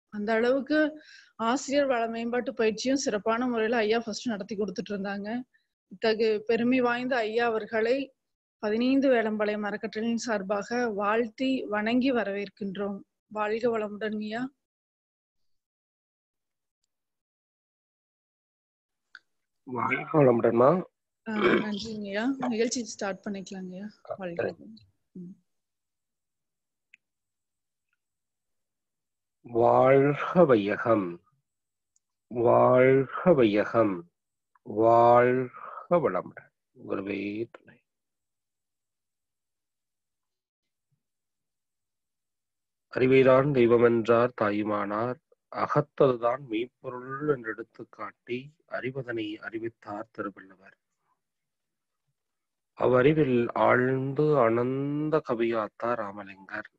அந்த அளவுக்கு ஆசிரியர் வள மேம்பாட்டு பயிற்சியும் சிறப்பான முறையில ஐயா ஃபர்ஸ்ட் நடத்தி கொடுத்துட்டு இருந்தாங்க இத்தகு பெருமை வாய்ந்த ஐயா அவர்களை பதினைந்து வேளம்பாளையம் அறக்கட்டளையின் சார்பாக வாழ்த்தி வணங்கி வரவேற்கின்றோம் வாழ்க வளமுடன் ஐயா வாழ்க வளமுடன்மா ஆஹ் நன்றிங்கய்யா நிகழ்ச்சி ஸ்டார்ட் பண்ணிக்கலாங்கய்யா வாழ்க வளமுடன். வாழ்க வையகம் வாழ்க வையகம் வாழ்க வளமுடன் குருவே துணை அறிவைதான் தெய்வம் என்றார் தாயுமானார் அகத்ததுதான் மெய்ப்பொருள் என்று எடுத்துக் காட்டி அறிவதனை அறிவித்தார் திருவள்ளுவர் அவ்வறிவில் ஆழ்ந்து அனந்த கவியாத்தார் ராமலிங்கர்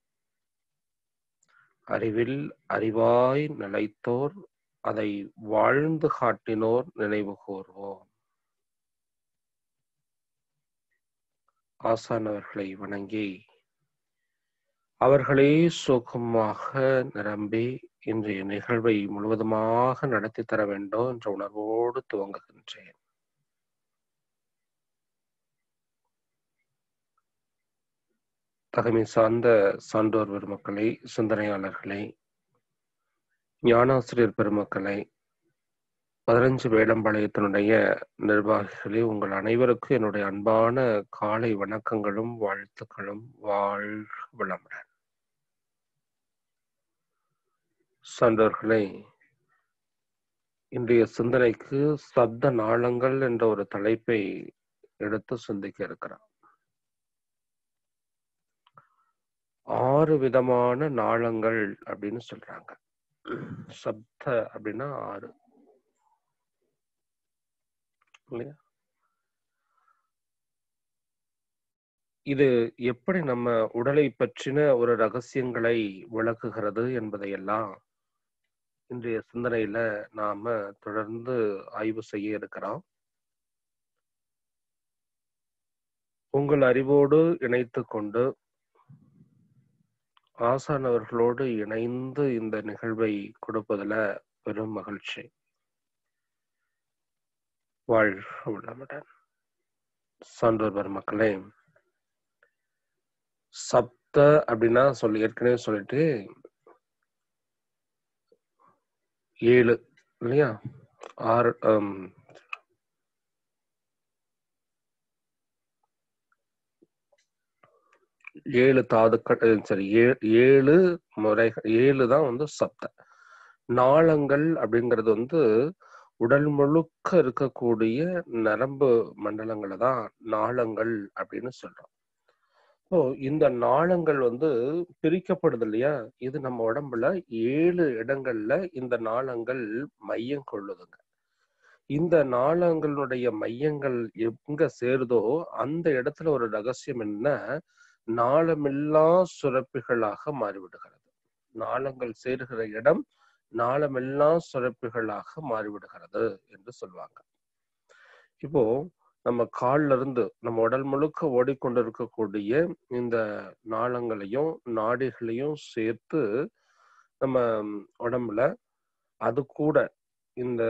அறிவில் அறிவாய் நிலைத்தோர் அதை வாழ்ந்து காட்டினோர் நினைவு கூர்வோம் ஆசானவர்களை வணங்கி அவர்களே சுகமாக நிரம்பி இன்றைய நிகழ்வை முழுவதுமாக நடத்தி தர வேண்டும் என்ற உணர்வோடு துவங்குகின்றேன் தகமை சார்ந்த சான்றோர் பெருமக்களை சிந்தனையாளர்களை ஞானாசிரியர் பெருமக்களை பதினஞ்சு வேடம்பாளையத்தினுடைய நிர்வாகிகளே உங்கள் அனைவருக்கும் என்னுடைய அன்பான காலை வணக்கங்களும் வாழ்த்துக்களும் வாழ்க வளமுடன் சான்றோர்களே இன்றைய சிந்தனைக்கு சப்த நாளங்கள் என்ற ஒரு தலைப்பை எடுத்து சிந்திக்க இருக்கிறோம் ஆறு விதமான நாளங்கள் அப்படின்னு சொல்றாங்க சப்த அப்படின்னா ஆறு இல்லையா இது எப்படி நம்ம உடலை பற்றின ஒரு ரகசியங்களை விளக்குகிறது என்பதையெல்லாம் இன்றைய சிந்தனையில நாம தொடர்ந்து ஆய்வு செய்ய இருக்கிறோம் உங்கள் அறிவோடு இணைத்து கொண்டு ஆசானவர்களோடு இணைந்து இந்த நிகழ்வை கொடுப்பதுல பெரும் மகிழ்ச்சி வாழ்க வளமுடன் சான்றோர் பெருமக்களே சப்த அப்படின்னா சொல்லி ஏற்கனவே சொல்லிட்டு ஏழு இல்லையா ஆறு ஹம், ஏழு தாதுக்கள் அஹ் சரி ஏ- ஏழு முறைகள் ஏழு தான் வந்து சப்த நாளங்கள் அப்படிங்கிறது வந்து உடல் முழுக்க இருக்கக்கூடிய நரம்பு மண்டலங்களை தான் நாளங்கள் அப்படின்னு சொல்றோம் இப்போ இந்த நாளங்கள் வந்து பிரிக்கப்படுது இல்லையா இது நம்ம உடம்புல ஏழு இடங்கள்ல இந்த நாளங்கள் மையம் கொள்ளுதுங்க இந்த நாளங்களுடைய மையங்கள் எங்க சேருதோ அந்த இடத்துல ஒரு ரகசியம் என்ன நாளமில்லா சுரப்பிகளாக மாறிவிடுகிறது நாளங்கள் சேருகிற இடம் நாளமில்லா சுரப்பிகளாக மாறிவிடுகிறது என்று சொல்லுவாங்க இப்போ நம்ம கால்ல இருந்து நம்ம உடல் முழுக்க ஓடிக்கொண்டிருக்கக்கூடிய இந்த நாளங்களையும் நாடிகளையும் சேர்த்து நம்ம உடம்புல அது கூட இந்த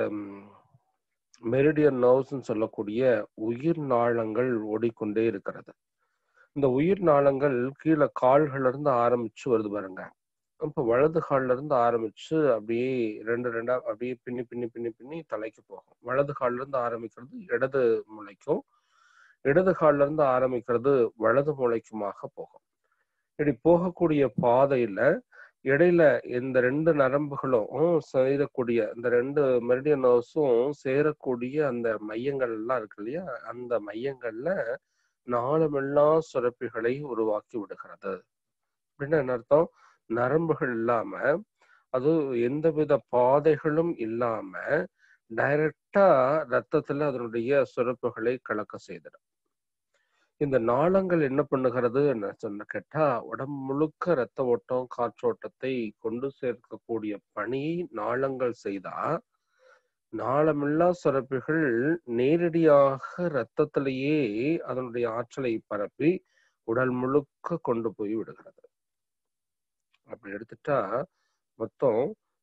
மெரிடியன் நர்வ்ஸ்ன்னு சொல்லக்கூடிய உயிர் நாளங்கள் ஓடிக்கொண்டே இருக்கிறது இந்த உயிர் நாளங்கள் கீழே கால்கள்ல இருந்து ஆரம்பிச்சு வருது பாருங்க இப்ப வலது கால்ல இருந்து ஆரம்பிச்சு அப்படியே ரெண்டு ரெண்டா அப்படியே பின்னி பின்னி பின்னி பின்னி தலைக்கு போகும் வலது கால்ல இருந்து ஆரம்பிக்கிறது இடது மூளைக்கும் இடது கால்ல இருந்து ஆரம்பிக்கிறது வலது மூளைக்குமாக போகும் இப்படி போகக்கூடிய பாதையில இடையில இந்த ரெண்டு நரம்புகளும் சேரக்கூடிய இந்த ரெண்டு மெரிடியன் நர்வ்ஸும் சேரக்கூடிய அந்த மையங்கள் எல்லாம் இருக்கு இல்லையா அந்த மையங்கள்ல நாளமெல்லா சுரப்பிகளை உருவாக்கி விடுகிறது அப்படின்னா என்ன அர்த்தம் நரம்புகள் இல்லாம அது எந்தவித பாதைகளும் இல்லாம டைரக்டா ரத்தத்துல அதனுடைய சுரப்புகளை கலக்க செய்திடும் இந்த நாளங்கள் என்ன பண்ணுகிறது என்ன சொன்ன கேட்டா உடம்பு முழுக்க ரத்த ஓட்டம் காற்றோட்டத்தை கொண்டு சேர்க்கக்கூடிய பணியை நாளங்கள் செய்தா நாளமில்லா சுரப்பிகள் நேரடியாக ரத்தத்திலேயே அதனுடைய ஆற்றலை பரப்பி உடல் முழுக்க கொண்டு போய் விடுகிறது அப்படி எடுத்துட்டா மொத்தம்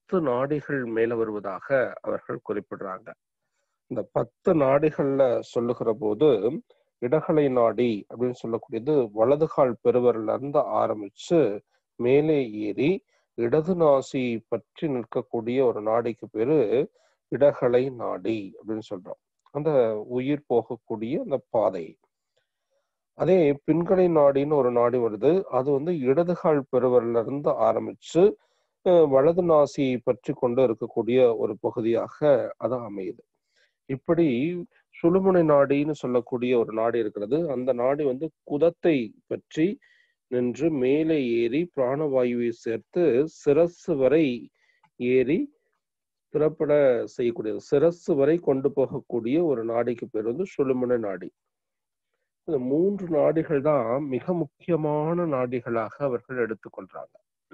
பத்து நாடிகள் மேல வருவதாக அவர்கள் குறிப்பிடுறாங்க இந்த பத்து நாடிகள்ல சொல்லுகிற போது இடகலை நாடி அப்படின்னு சொல்லக்கூடியது வலது கால் பெருவரில் இருந்து ஆரம்பிச்சு மேலே ஏறி இடது நாசி பற்றி நிற்கக்கூடிய ஒரு நாடிக்கு பேரு இடகலை நாடி அப்படின்னு சொல்றோம் அந்த உயிர் போகக்கூடிய அந்த பாதை அதே பின்கலை நாடின்னு ஒரு நாடி வருது அது வந்து இடதுகால் பெருவரில் இருந்து ஆரம்பிச்சு வலது நாசியை பற்றி கொண்டு இருக்கக்கூடிய ஒரு பகுதியாக அது அமையுது இப்படி சுழுமுனை நாடின்னு சொல்லக்கூடிய ஒரு நாடி இருக்கிறது அந்த நாடி வந்து குதத்தை பற்றி நின்று மேலே ஏறி பிராணவாயுவை சேர்த்து சிரசு வரை ஏறி திறப்பட செய்யக்கூடியது சிரசு வரை கொண்டு போகக்கூடிய ஒரு நாடிக்கு பேர் வந்து சுழுமுனை நாடி இந்த மூன்று நாடிகள் தான் மிக முக்கியமான நாடிகளாக அவர்கள் எடுத்துக்கொள்றாங்க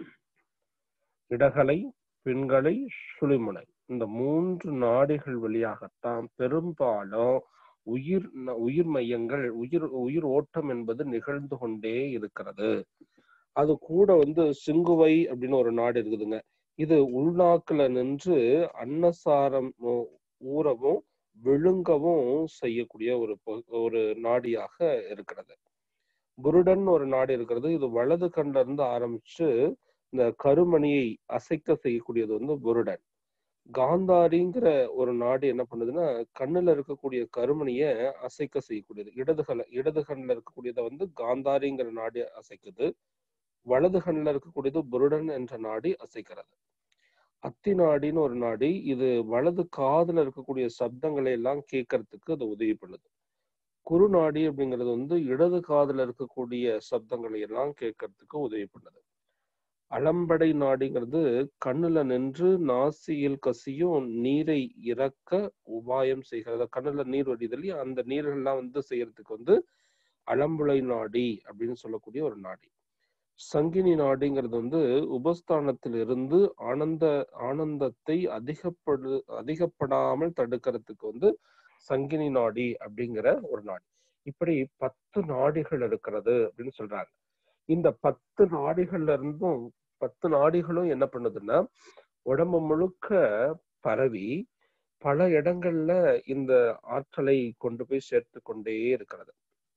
இடகலை பின்களை சுழிமுனை இந்த மூன்று நாடிகள் வழியாகத்தான் பெரும்பாலும் உயிர் உயிர் மையங்கள் உயிர் உயிர் ஓட்டம் என்பது நிகழ்ந்து கொண்டே இருக்கிறது அது கூட வந்து சிங்குவை அப்படின்னு ஒரு நாடு இருக்குதுங்க இது உள்நாக்குல நின்று அன்னசாரம் ஊறவும் விழுங்கவும் செய்யக்கூடிய ஒரு ஒரு நாடியாக இருக்கிறது புருடன் ஒரு நாடு இருக்கிறது இது வலது கண்ல இருந்து ஆரம்பிச்சு இந்த கருமணியை அசைக்க செய்யக்கூடியது வந்து புருடன் காந்தாரிங்கிற ஒரு நாடு என்ன பண்ணுதுன்னா கண்ணுல இருக்கக்கூடிய கருமணிய அசைக்க செய்யக்கூடியது இடதுகல இடது கண்ணுல இருக்கக்கூடியதை வந்து காந்தாரிங்கிற நாடு அசைக்குது வலது கண்ணுல இருக்கக்கூடியது புருடன் என்ற நாடி அசைக்கிறது அத்தி நாடின்னு ஒரு நாடி இது வலது காதுல இருக்கக்கூடிய சப்தங்களை எல்லாம் கேட்கறதுக்கு அது உதவி பண்ணுது குறுநாடி அப்படிங்கிறது வந்து இடது காதுல இருக்கக்கூடிய சப்தங்களை எல்லாம் கேட்கறதுக்கு உதவி பண்ணுது அலம்படை நாடிங்கிறது கண்ணுல நின்று நாசியில் கசியும் நீரை இறக்க உபாயம் செய்கிறது கண்ணுல நீர் வடிது இல்லையா அந்த நீர்கள்லாம் வந்து செய்யறதுக்கு வந்து அலம்புளை நாடி அப்படின்னு சொல்லக்கூடிய ஒரு நாடி சங்கினி நாடிங்கிறது வந்து உபஸ்தானத்தில் இருந்து ஆனந்த ஆனந்தத்தை அதிகப்படு அதிகப்படாமல் தடுக்கிறதுக்கு வந்து சங்கினி நாடி அப்படிங்கிற ஒரு நாடி இப்படி பத்து நாடிகள் இருக்கிறது அப்படின்னு சொல்றாங்க இந்த பத்து நாடிகள்ல இருந்தும் பத்து நாடிகளும் என்ன பண்ணுதுன்னா உடம்பு முழுக்க பரவி பல இடங்கள்ல இந்த ஆற்றலை கொண்டு போய் சேர்த்து கொண்டே இருக்கிறது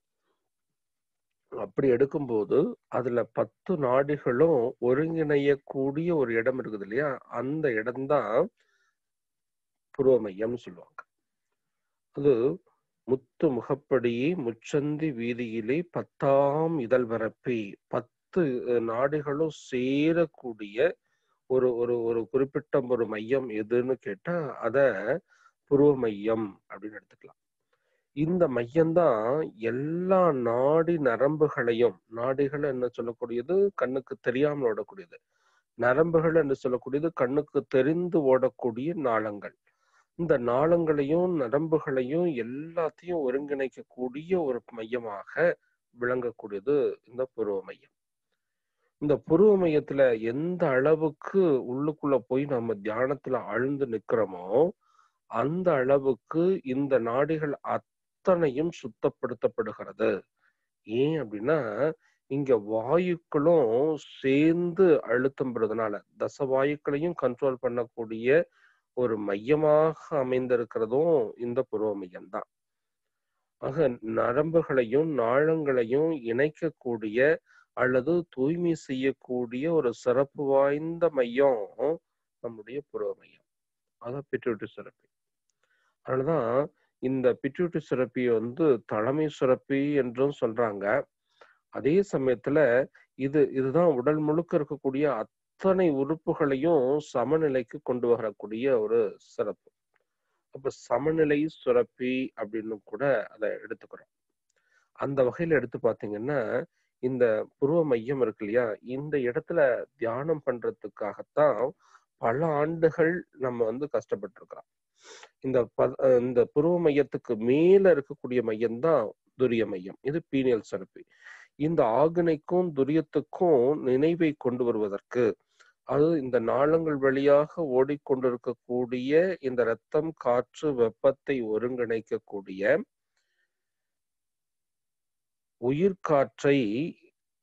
அப்படி எடுக்கும்போது அதுல பத்து நாடுகளும் ஒருங்கிணையக்கூடிய ஒரு இடம் இருக்குது இல்லையா அந்த இடம்தான் புருவ மையம் சொல்லுவாங்க அது முத்து முகப்படியே முச்சந்தி வீதியிலே பத்தாம் இதழ் வரப்பி பத்து நாடுகளும் சேரக்கூடிய ஒரு ஒரு ஒரு குறிப்பிட்ட ஒரு மையம் எதுன்னு கேட்டா அத புருவ மையம் அப்படின்னு எடுத்துக்கலாம் இந்த மையம்தான் எல்லா நாடி நரம்புகளையும் நாடிகள் என்ன சொல்லக்கூடியது கண்ணுக்கு தெரியாமல் ஓடக்கூடியது நரம்புகள் என்று சொல்லக்கூடியது கண்ணுக்கு தெரிந்து ஓடக்கூடிய நாளங்கள் இந்த நாளங்களையும் நரம்புகளையும் எல்லாத்தையும் ஒருங்கிணைக்கக்கூடிய ஒரு மையமாக விளங்கக்கூடியது இந்த புருவ மையம் இந்த புருவ மையத்துல எந்த அளவுக்கு உள்ளுக்குள்ள போய் நம்ம தியானத்துல ஆழ்ந்து நிக்கிறோமோ அந்த அளவுக்கு இந்த நாடிகள் அத்தனையும் சுத்தப்படுத்தப்படுகிறது ஏன் அப்படின்னா இங்க வாயுக்களும் சேர்ந்து அழுத்தம் பெறுறதுனால தசவாயுக்களையும் கண்ட்ரோல் பண்ணக்கூடிய ஒரு மையமாக அமைந்திருக்கிறதும் இந்த புருவ மையம் தான் ஆக நரம்புகளையும் நாளங்களையும் இணைக்கக்கூடிய அல்லது தூய்மை செய்யக்கூடிய ஒரு சிறப்பு வாய்ந்த மையம் நம்முடைய புருவ மையம் அதான் பிட்யூட்டி சுரப்பி அதனாலதான் இந்த பிட்யூட்டி சுரப்பியை வந்து தலைமை சுரப்பி என்றும் சொல்றாங்க அதே சமயத்துல இது இதுதான் உடல் முழுக்க இருக்கக்கூடிய அத்தனை உறுப்புகளையும் சமநிலைக்கு கொண்டு வரக்கூடிய ஒரு சிறப்பு அப்ப சமநிலை சுரப்பி அப்படின்னு கூட அதை எடுத்துக்கிறோம் அந்த வகையில எடுத்து பாத்தீங்கன்னா இந்த புருவ மையம் இருக்கு இல்லையா இந்த இடத்துல தியானம் பண்றதுக்காகத்தான் பல ஆண்டுகள் நம்ம வந்து கஷ்டப்பட்டு இருக்கிறோம் இந்த ப இந்த புருவ மையத்துக்கு மேல இருக்கக்கூடிய மையம் தான் துரிய மையம் இது பீனியல் சுரப்பி இந்த ஆகனைக்கும் துரியத்துக்கும் நினைவை கொண்டு வருவதற்கு அது இந்த நாளங்கள் வழியாக ஓடிக்கொண்டிருக்கக்கூடிய இந்த ரத்தம் காற்று வெப்பத்தை ஒருங்கிணைக்கக்கூடிய உயிர்காற்றை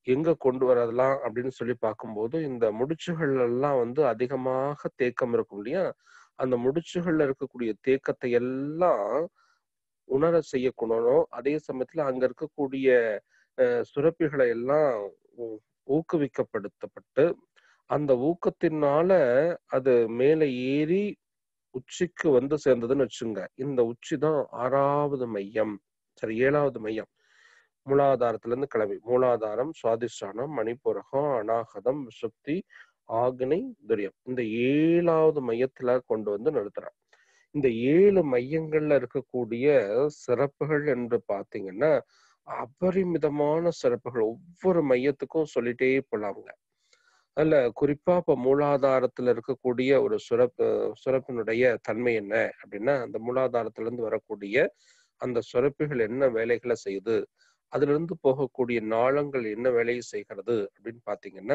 எங்க கொண்டு வரலாம் அப்படின்னு சொல்லி பார்க்கும்போது இந்த முடிச்சுகள் எல்லாம் வந்து அதிகமாக தேக்கம் இருக்கும் இல்லையா அந்த முடிச்சுகள்ல இருக்கக்கூடிய தேக்கத்தை எல்லாம் உணர செய்யக்கூடணும் அதே சமயத்துல அங்க இருக்கக்கூடிய அஹ், சுரப்பிகளை எல்லாம் ஊ- ஊக்குவிக்கப்படுத்தப்பட்டு அந்த ஊக்கத்தினால அது மேலே ஏறி உச்சிக்கு வந்து சேர்ந்ததுன்னு வச்சுங்க இந்த உச்சி தான் ஆறாவது மையம் சரி ஏழாவது மையம் மூலாதாரத்துல இருந்து கிளம்பி மூலாதாரம் சுவாதிஷ்டானம் மணிப்புரகம் அநாகதம் சுப்தி ஆக்னை துரியம் இந்த ஏழாவது மையத்துல கொண்டு வந்து நிறுத்துறான் இந்த ஏழு மையங்கள்ல இருக்கக்கூடிய சிறப்புகள் என்று பாத்தீங்கன்னா அபரிமிதமான சிறப்புகள் ஒவ்வொரு மையத்துக்கும் சொல்லிட்டே போலாங்க அதுல குறிப்பா இப்ப மூலாதாரத்துல இருக்கக்கூடிய ஒரு சுரப்பு சுரப்பினுடைய தன்மை என்ன அப்படின்னா அந்த மூலாதாரத்துல இருந்து வரக்கூடிய அந்த சுரப்பிகள் என்ன வேலைகளை செய்யுது அதுல இருந்து போகக்கூடிய நாளங்கள் என்ன வேலையை செய்கிறது அப்படின்னு பாத்தீங்கன்னா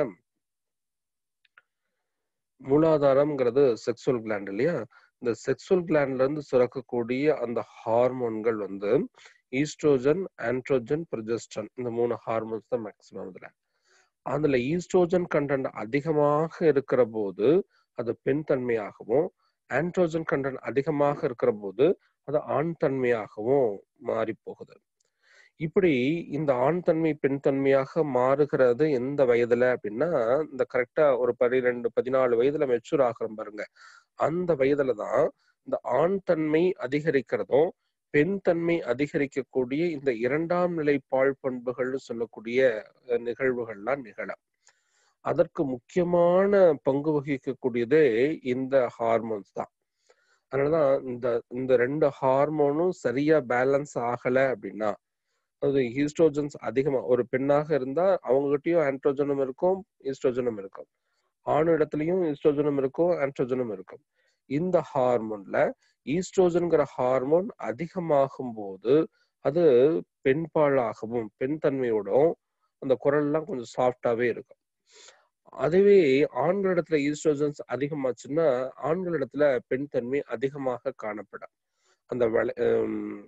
மூலாதாரம்ங்கிறது செக்ஸுவல் கிளாண்ட் இல்லையா இந்த செக்ஸுவல் கிளாண்ட்ல இருந்து சுரக்கக்கூடிய அந்த ஹார்மோன்கள் வந்து ஈஸ்ட்ரோஜன் ஆண்ட்ரோஜன் ப்ரொஜெஸ்டன் இந்த மூணு ஹார்மோன்ஸ் தான் மேக்சிமம் இதுல அதுல ஈஸ்ட்ரோஜன் கண்டென்ட் அதிகமாக இருக்கிற போது அது பெண் தன்மையாகவும் ஆண்ட்ரோஜன் கண்டென்ட் அதிகமாக இருக்கிற போது அது ஆண் தன்மையாகவும் மாறி போகுது இப்படி இந்த ஆண் தன்மை பெண் தன்மையாக மாறுகிறது எந்த வயதுல அப்படின்னா இந்த கரெக்டா ஒரு பன்னிரெண்டு பதினாலு வயதுல மெச்சூர் ஆகிறோம் பாருங்க அந்த வயதுல தான் இந்த ஆண் தன்மை அதிகரிக்கிறதும் பெண் தன்மை அதிகரிக்கக்கூடிய இந்த இரண்டாம் நிலை பால் பண்புகள்னு சொல்லக்கூடிய அஹ், நிகழ்வுகள்லாம் நிகழும் அதற்கு முக்கியமான பங்கு வகிக்கக்கூடியதே இந்த ஹார்மோன்ஸ் தான் அதனாலதான் இந்த இந்த ரெண்டு ஹார்மோனும் சரியா பேலன்ஸ் ஆகல அப்படின்னா அது ஈஸ்ட்ரோஜன்ஸ் அதிகமா ஒரு பெண்ணாக இருந்தா அவங்ககிட்டயும் ஆண்ட்ரோஜனும் இருக்கும் ஈஸ்ட்ரோஜனும் இருக்கும் ஆண் இடத்துலயும் ஈஸ்ட்ரோஜனும் இருக்கும் ஆண்ட்ரோஜனும் இருக்கும் இந்த ஹார்மோன்ல ஈஸ்ட்ரோஜன்கிற ஹார்மோன் அதிகமாகும் போது அது பெண் பாலாகவும் பெண் தன்மையோடும் அந்த குரல்லாம் கொஞ்சம் சாஃப்டாவே இருக்கும் அதுவே ஆண்களிடத்துல ஈஸ்ட்ரோஜன்ஸ் அதிகமாச்சுன்னா ஆண்களிடத்துல பெண் தன்மை அதிகமாக காணப்படும் அந்த வள ஹம்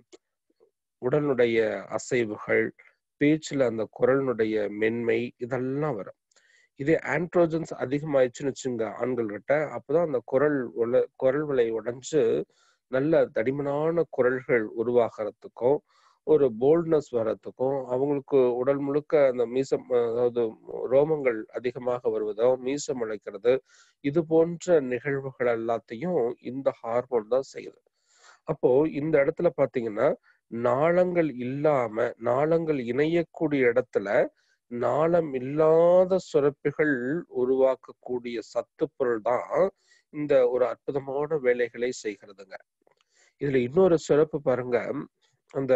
உடலுடைய அசைவுகள் பேச்சுல அந்த குரலினுடைய மென்மை இதெல்லாம் வரும் இதே ஆண்ட்ரோஜன்ஸ் அதிகமாயிடுச்சுன்னு வச்சுங்க ஆண்கள் கிட்ட அப்பதான் அந்த குரல் உல குரல் வலை உடைஞ்சு நல்ல தடிமனான குரல்கள் உருவாகிறதுக்கும் ஒரு போல்ட்னஸ் வர்றதுக்கும் அவங்களுக்கு உடல் முழுக்க அந்த மீசம் அதாவது ரோமங்கள் அதிகமாக வருவதோ மீசம் முளைக்கிறது இது போன்ற நிகழ்வுகள் எல்லாத்தையும் இந்த ஹார்மோன் தான் செய்யுது அப்போ இந்த இடத்துல பாத்தீங்கன்னா நாளங்கள் இல்லாம நாளங்கள் இணையக்கூடிய இடத்துல நாளம் இல்லாத சுரப்பிகள் உருவாக்கக்கூடிய சத்து பொருள் தான் இந்த ஒரு அற்புதமான வேலைகளை செய்கிறதுங்க இதுல இன்னொரு சிறப்பு பாருங்க அந்த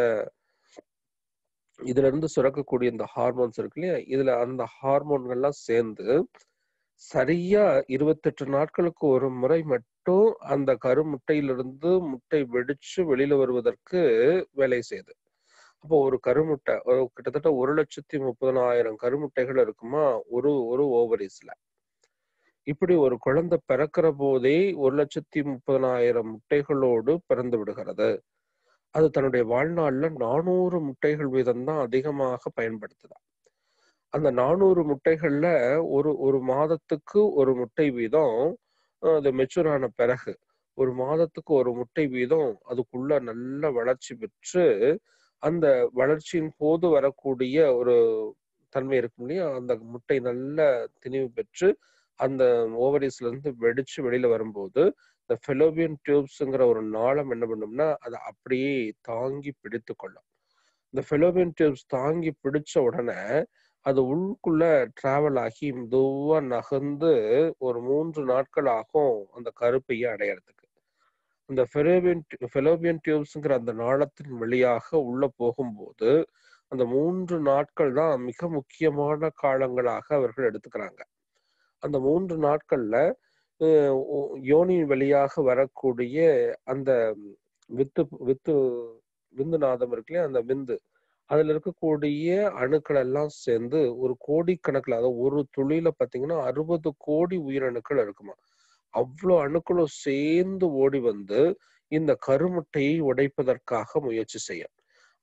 இதுல இருந்து சுரக்கக்கூடிய இந்த ஹார்மோன்ஸ் இருக்கு இல்லையா இதுல அந்த ஹார்மோன்கள்லாம் சேர்ந்து சரியா இருபத்தெட்டு நாட்களுக்கு ஒரு முறை மட்டும் அந்த கருமுட்டையிலிருந்து முட்டை வெடிச்சு வெளியில வருவதற்கு வேலை செய்யுது அப்போ ஒரு கருமுட்டை ஒரு கிட்டத்தட்ட ஒரு லட்சத்தி முப்பதனாயிரம் கருமுட்டைகள் இருக்குமா ஒரு ஒரு ஓவரிஸ்ல இப்படி ஒரு குழந்தை பிறக்கிற போதே ஒரு லட்சத்தி முப்பதனாயிரம் முட்டைகளோடு பிறந்து விடுகிறது அது தன்னுடைய வாழ்நாள்ல நானூறு முட்டைகள் வீதம் தான் அதிகமாக பயன்படுத்துதா அந்த நானூறு முட்டைகள்ல ஒரு ஒரு மாதத்துக்கு ஒரு முட்டை வீதம் அது மெச்சூர் ஆன பிறகு ஒரு மாதத்துக்கு ஒரு முட்டை வீதம் அதுக்குள்ள நல்ல வளர்ச்சி பெற்று அந்த வளர்ச்சியின் போது வரக்கூடிய ஒரு தன்மை இருக்கும் இல்லையா அந்த முட்டை நல்ல திணிவு பெற்று அந்த ஓவரிஸ்ல இருந்து வெடிச்சு வெளியில வரும்போது இந்த ஃபெலோபியன் டியூப்ஸ்ங்கிற ஒரு நாளம் என்ன பண்ணும்னா அதை அப்படியே தாங்கி பிடித்து கொள்ளும் இந்த ஃபெலோபியன் டியூப்ஸ் தாங்கி பிடிச்ச உடனே அது உள்ளுக்குள்ள டிராவல் ஆகி மெதுவா நகர்ந்து ஒரு மூன்று நாட்கள் ஆகும் அந்த கருப்பையை அடையறதுக்கு இந்த ஃபெலோபியன் ஃபெலோபியன் டியூப்ஸ்ங்கிற அந்த நாளத்தின் வழியாக உள்ள போகும்போது அந்த மூன்று நாட்கள் தான் மிக முக்கியமான காலங்களாக அவர்கள் எடுத்துக்கிறாங்க அந்த மூன்று நாட்கள்ல யோனி வழியாக வரக்கூடிய அந்த வித்து வித்து விந்து நாதம் இருக்கு இல்லையா அந்த விந்து அதுல இருக்கக்கூடிய அணுக்கள் எல்லாம் சேர்ந்து ஒரு கோடி கணக்குல அதாவது ஒரு துளியில பாத்தீங்கன்னா அறுபது கோடி உயிரணுக்கள் இருக்குமா அவ்வளவு அணுக்களும் சேர்ந்து ஓடி வந்து இந்த கருமுட்டையை உடைப்பதற்காக முயற்சி செய்யும்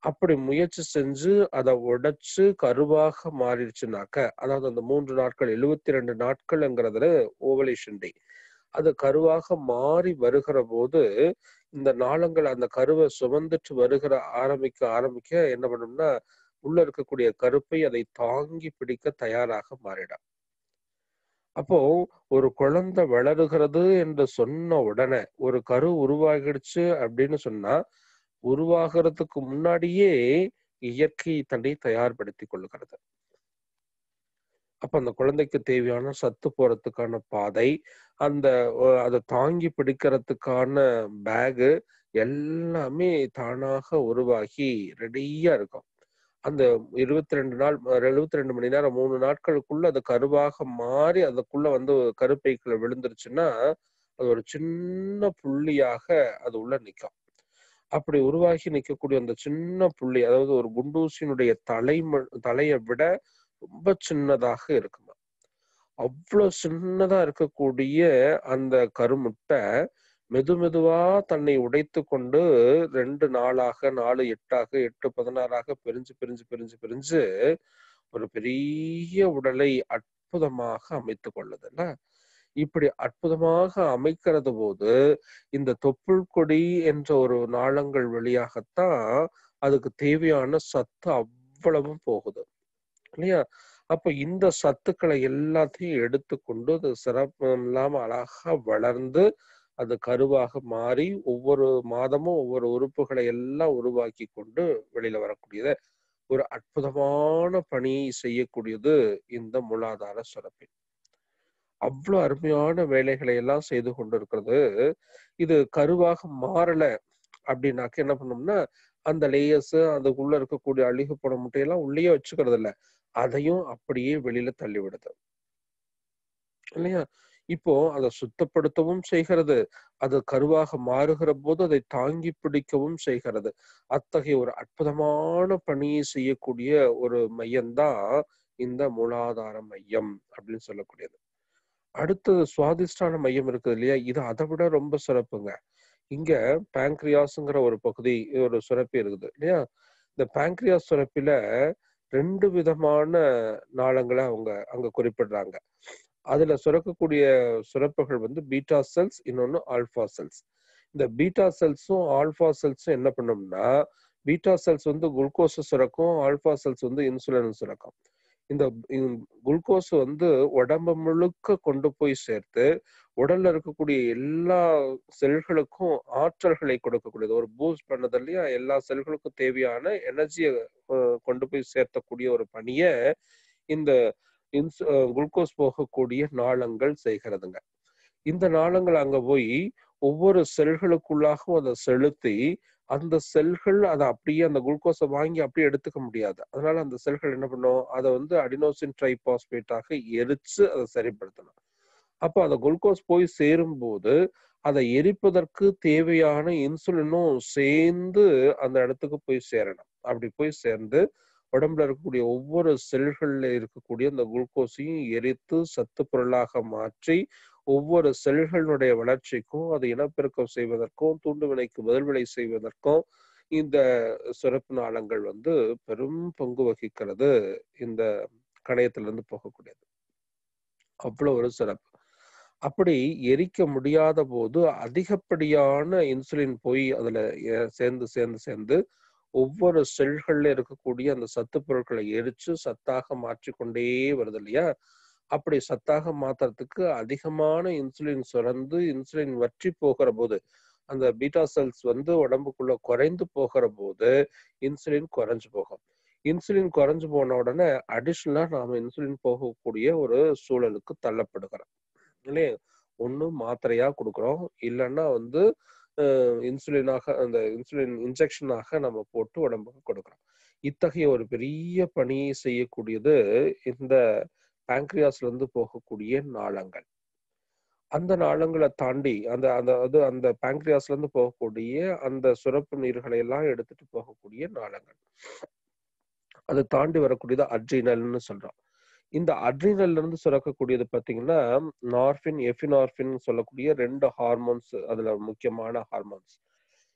அப்படி முயற்சி செஞ்சு அதை உடைச்சு கருவாக மாறிடுச்சுனாக்க அதாவது அந்த மூன்று நாட்கள் எழுவத்தி ரெண்டு நாட்கள்ங்கிறதுல ஓவலேஷன் டே அது கருவாக மாறி வருகிற போது இந்த நாளங்கள் அந்த கருவை சுமந்துட்டு வருகிற ஆரம்பிக்க ஆரம்பிக்க என்ன பண்ணும்னா உள்ள இருக்கக்கூடிய கருப்பை அதை தாங்கி பிடிக்க தயாராக மாறிடும் அப்போ ஒரு குழந்தை வளருகிறது என்று சொன்ன உடனே ஒரு கரு உருவாகிடுச்சு அப்படின்னு சொன்னா உருவாகிறதுக்கு முன்னாடியே இயற்கை தன்னை தயார்படுத்தி கொள்ளுகிறது அப்ப அந்த குழந்தைக்கு தேவையான சத்து போறதுக்கான பாதை அந்த அதை தாங்கி பிடிக்கிறதுக்கான பேகு எல்லாமே தானாக உருவாகி ரெடியா இருக்கும் அந்த இருபத்தி ரெண்டு நாள் எழுபத்தி ரெண்டு மணி நேரம் மூணு நாட்களுக்குள்ள அது கருவாக மாறி அதுக்குள்ள வந்து கருப்பைக்குள்ள விழுந்துருச்சுன்னா அது ஒரு சின்ன புள்ளியாக அது உள்ள நிற்கும் அப்படி உருவாகி நிற்கக்கூடிய அந்த சின்ன புள்ளி அதாவது ஒரு குண்டூசியினுடைய தலை தலையை விட ரொம்ப சின்னதாக இருக்குமா அவ்வளவு சின்னதா இருக்கக்கூடிய அந்த கருமுட்டை மெது மெதுவா தன்னை உடைத்து கொண்டு ரெண்டு நாளாக நாலு எட்டாக எட்டு பதினாறாக பிரிஞ்சு பிரிஞ்சு பிரிஞ்சு பிரிஞ்சு ஒரு பெரிய உடலை அற்புதமாக அமைத்து கொள்ளுதுல்ல இப்படி அற்புதமாக அமைக்கிறது போது இந்த தொப்புள் கொடி என்ற ஒரு நாளங்கள் வழியாகத்தான் அதுக்கு தேவையான சத்து அவ்வளவும் போகுது இல்லையா அப்ப இந்த சத்துக்களை எல்லாத்தையும் எடுத்துக்கொண்டு அது சிறப்பு இல்லாம அழகா வளர்ந்து அது கருவாக மாறி ஒவ்வொரு மாதமும் ஒவ்வொரு உறுப்புகளை எல்லாம் உருவாக்கி கொண்டு வெளியில வரக்கூடியத ஒரு அற்புதமான பணியை செய்யக்கூடியது இந்த மூலாதார சுரப்பி அவ்வளவு அருமையான வேலைகளை எல்லாம் செய்து கொண்டு இருக்கிறது இது கருவாக மாறல அப்படின்னாக்க என்ன பண்ணோம்னா அந்த லேயர்ஸ் அதுக்குள்ள இருக்கக்கூடிய அழுகு போன முட்டையெல்லாம் உள்ளேயே வச்சுக்கிறது இல்ல அதையும் அப்படியே வெளியில தள்ளி விடுது இல்லையா இப்போ அதை சுத்தப்படுத்தவும் செய்கிறது அது கருவாக மாறுகிற போது அதை தாங்கி பிடிக்கவும் செய்கிறது அத்தகைய ஒரு அற்புதமான பணியை செய்யக்கூடிய ஒரு மையம்தான் இந்த மூலாதார மையம் அப்படின்னு சொல்லக்கூடியது அடுத்தது சுவாதிஷ்டான மையம் இருக்குது இல்லையா இது அதை விட ரொம்ப சிறப்புங்க இங்க பேங்க்ரியாஸ்ங்கிற ஒரு பகுதி ஒரு சுரப்பி இருக்குது இல்லையா இந்த பேங்க்ரியாஸ் சுரப்பில ரெண்டு விதமான நாளங்களை அவங்க அங்க குறிப்பிடுறாங்க அதுல சுரக்கக்கூடிய சுரப்புகள் வந்து பீட்டா செல்ஸ் இன்னொன்னு ஆல்பா செல்ஸ் இந்த பீட்டா செல்ஸும் ஆல்பா செல்ஸும் என்ன பண்ணும்னா பீட்டா செல்ஸ் வந்து குளுக்கோஸ் சுரக்கும் ஆல்பா செல்ஸ் வந்து இன்சுலின் சுரக்கும் இந்த குளுக்கோஸ் வந்து உடம்பு முழுக்க கொண்டு போய் சேர்த்து உடல்ல இருக்கக்கூடிய எல்லா செல்களுக்கும் ஆற்றல்களை கொடுக்கக்கூடியது ஒரு பூஸ்ட் பண்ணது இல்லையா எல்லா செல்களுக்கும் தேவையான எனர்ஜியை கொண்டு போய் சேர்த்தக்கூடிய ஒரு பணிய இந்த இன்ஸ் குளுக்கோஸ் போகக்கூடிய நாளங்கள் செய்கிறதுங்க இந்த நாளங்கள் அங்க போய் ஒவ்வொரு செல்களுக்குள்ளாகவும் அதை செலுத்தி அந்த செல்கள் அதை அப்படியே அந்த குளுக்கோஸை வாங்கி அப்படியே எடுத்துக்க முடியாது அதனால அந்த செல்கள் என்ன பண்ணும் அதை வந்து அடினோசின் ட்ரைபாஸ்பேட்டாக எரிச்சு அதை சரிப்படுத்தணும் அப்போ அந்த குளுக்கோஸ் போய் சேரும் போது அதை எரிப்பதற்கு தேவையான இன்சுலினும் சேர்ந்து அந்த இடத்துக்கு போய் சேரணும் அப்படி போய் சேர்ந்து உடம்புல இருக்கக்கூடிய ஒவ்வொரு செல்கள்ல இருக்கக்கூடிய அந்த குளுக்கோஸையும் எரித்து சத்து பொருளாக மாற்றி ஒவ்வொரு செல்களுடைய வளர்ச்சிக்கும் அதை இனப்பெருக்கம் செய்வதற்கும் தூண்டு வினைக்கு பதில்வினை செய்வதற்கும் இந்த சுரப்பு நாளங்கள் வந்து பெரும் பங்கு வகிக்கிறது இந்த கணையத்திலிருந்து போகக்கூடியது அவ்வளவு ஒரு சிறப்பு அப்படி எரிக்க முடியாத போது அதிகப்படியான இன்சுலின் போய் அதுல சேர்ந்து சேர்ந்து சேர்ந்து ஒவ்வொரு செல்கள்ல இருக்கக்கூடிய அந்த சத்து பொருட்களை எரிச்சு சத்தாக மாற்றிக்கொண்டே வருது இல்லையா அப்படி சத்தாக மாத்துறதுக்கு அதிகமான இன்சுலின் சுரந்து இன்சுலின் வற்றி போகிற போது அந்த பீட்டா செல்ஸ் வந்து உடம்புக்குள்ள குறைந்து போகிற போது இன்சுலின் குறைஞ்சு போகும் இன்சுலின் குறைஞ்சு போன உடனே அடிஷ்னலா நாம இன்சுலின் போகக்கூடிய ஒரு சூழலுக்கு தள்ளப்படுகிறோம் இல்லையா ஒண்ணு மாத்திரையா கொடுக்குறோம் இல்லைன்னா வந்து இன்சுலினாக அந்த இன்சுலின் இன்ஜெக்ஷனாக நம்ம போட்டு உடம்புக்கு கொடுக்குறோம் இத்தகைய ஒரு பெரிய பணியை செய்யக்கூடியது இந்த பேங்க்ரியாஸ்ல இருந்து போகக்கூடிய நாளங்கள் அந்த நாளங்களை தாண்டி அந்த அந்த அது அந்த பேங்க்ரியாஸ்ல இருந்து போகக்கூடிய அந்த சுரப்பு நீர்களை எல்லாம் எடுத்துட்டு போகக்கூடிய நாளங்கள் அதை தாண்டி வரக்கூடியது அட்ரினல்னு சொல்றோம் இந்த அட்ரினல்ல இருந்து சுரக்கக்கூடியது பாத்தீங்கன்னா நார்பின் எஃபினார்பின் சொல்லக்கூடிய ரெண்டு ஹார்மோன்ஸ் அதுல முக்கியமான ஹார்மோன்ஸ்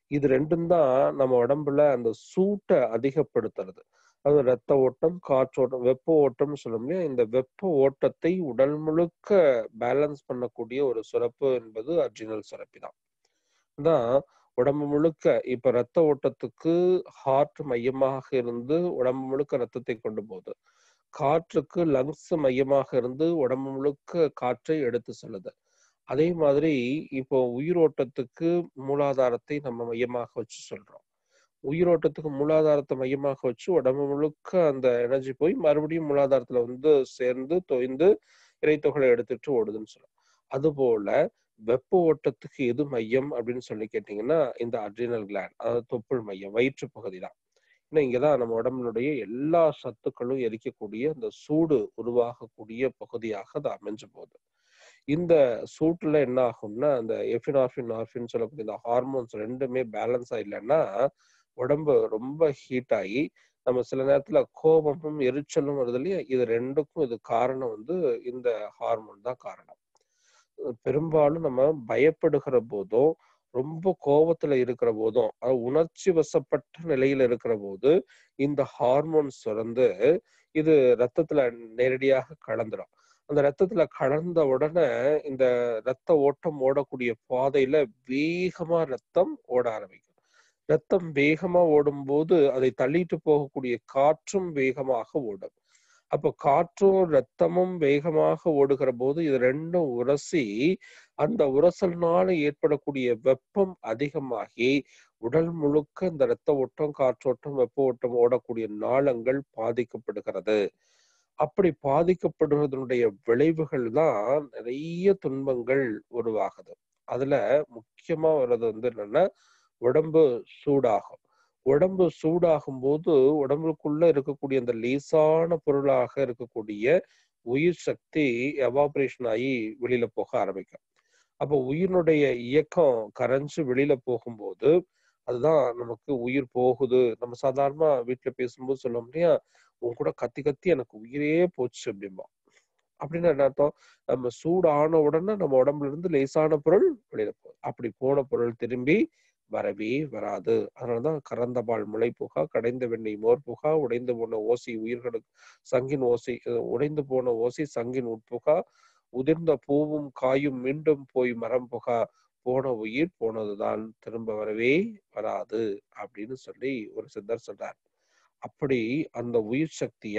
இது ரெண்டும் தான் நம்ம உடம்புல அந்த சூட்டை அதிகப்படுத்துறது அது ரத்த ஓட்டம் காற்றோட்டம் வெப்ப ஓட்டம்னு சொல்லும் இல்லையா இந்த வெப்ப ஓட்டத்தை உடல் முழுக்க பேலன்ஸ் பண்ணக்கூடிய ஒரு சுரப்பு என்பது அட்ரினல் சுரப்பி தான் தான் உடம்பு முழுக்க இப்ப ரத்த ஓட்டத்துக்கு ஹார்ட் மையமாக இருந்து உடம்பு முழுக்க ரத்தத்தை கொண்டு போகுது காற்றுக்கு லங்ஸ் மையமாக இருந்து உடம்பு முழுக்க காற்றை எடுத்து செல்லுது அதே மாதிரி இப்போ உயிரோட்டத்துக்கு மூலாதாரத்தை நம்ம மையமாக வச்சு சொல்றோம் உயிரோட்டத்துக்கு மூலாதாரத்தை மையமாக வச்சு உடம்பு முழுக்க அந்த எனர்ஜி போய் மறுபடியும் மூலாதாரத்துல வந்து சேர்ந்து தொய்ந்து இறைத்தொகை எடுத்துட்டு ஓடுதுன்னு சொல்லுவோம் அதுபோல வெப்ப ஓட்டத்துக்கு எது மையம் அப்படின்னு சொல்லி கேட்டீங்கன்னா இந்த அட்ரினல் கிளாண்ட் அதாவது தொப்புள் மையம் வயிற்று பகுதி தான் ஏன்னா இங்கதான் நம்ம உடம்புடைய எல்லா சத்துக்களும் எரிக்கக்கூடிய அந்த சூடு உருவாகக்கூடிய பகுதியாக அது அமைஞ்சு போகுது இந்த சூட்டுல என்ன ஆகும்னா அந்த எஃபினார்பின் நார்பின் சொல்லக்கூடிய இந்த ஹார்மோன்ஸ் ரெண்டுமே பேலன்ஸா இல்லைன்னா உடம்பு ரொம்ப ஹீட் ஆகி நம்ம சில நேரத்துல கோபமும் எரிச்சலும் வருது இல்லையா இது ரெண்டுக்கும் இது காரணம் வந்து இந்த ஹார்மோன் தான் காரணம் பெரும்பாலும் நம்ம பயப்படுகிற போதும் ரொம்ப கோபத்துல இருக்கிற போதும் அது உணர்ச்சி வசப்பட்ட நிலையில இருக்கிற போது இந்த ஹார்மோன் சுரந்து இது ரத்தத்துல நேரடியாக கலந்துடும் அந்த ரத்தத்துல கலந்த உடனே இந்த ரத்த ஓட்டம் ஓடக்கூடிய பாதையில வேகமா ரத்தம் ஓட ஆரம்பிக்கும் ரத்தம் வேகமா ஓடும்போது அதை தள்ளிட்டு போகக்கூடிய காற்றும் வேகமாக ஓடும் அப்ப காற்றும் ரத்தமும் வேகமாக ஓடுகிற போது இது ரெண்டும் உரசி அந்த உரசல்னால ஏற்படக்கூடிய வெப்பம் அதிகமாகி உடல் முழுக்க இந்த ரத்த ஓட்டம் காற்றோட்டம் வெப்ப ஓட்டம் ஓடக்கூடிய நாளங்கள் பாதிக்கப்படுகிறது அப்படி பாதிக்கப்படுவதனுடைய விளைவுகள் தான் நிறைய துன்பங்கள் உருவாகுது அதுல முக்கியமா வர்றது வந்து என்னன்னா உடம்பு சூடாகும் உடம்பு சூடாகும் போது உடம்புக்குள்ள இருக்கக்கூடிய அந்த லேசான பொருளாக இருக்கக்கூடிய உயிர் சக்தி எவாபரேஷன் ஆகி வெளியில போக ஆரம்பிக்கும் அப்போ உயிரினுடைய இயக்கம் கரைஞ்சு வெளியில போகும்போது அதுதான் நமக்கு உயிர் போகுது நம்ம சாதாரணமா வீட்டுல பேசும்போது சொல்ல முடியா உன் கூட கத்தி கத்தி எனக்கு உயிரே போச்சு அப்படிம்பா அப்படின்னு என்ன அர்த்தம் நம்ம சூடான உடனே நம்ம உடம்புல இருந்து லேசான பொருள் வெளியில போகுது அப்படி போன பொருள் திரும்பி வரவே வராது அதனாலதான் கறந்த பால் முளை புகா கடைந்த வெண்ணெய் மோர் புகா உடைந்து போன ஓசை உயிர்களுக்கு சங்கின் ஓசை உடைந்து போன ஓசை சங்கின் உட்புகா உதிர்ந்த பூவும் காயும் மீண்டும் போய் மரம் புகா போன உயிர் போனதுதான் திரும்ப வரவே வராது அப்படின்னு சொல்லி ஒரு சித்தர் சொல்றார் அப்படி அந்த உயிர் சக்திய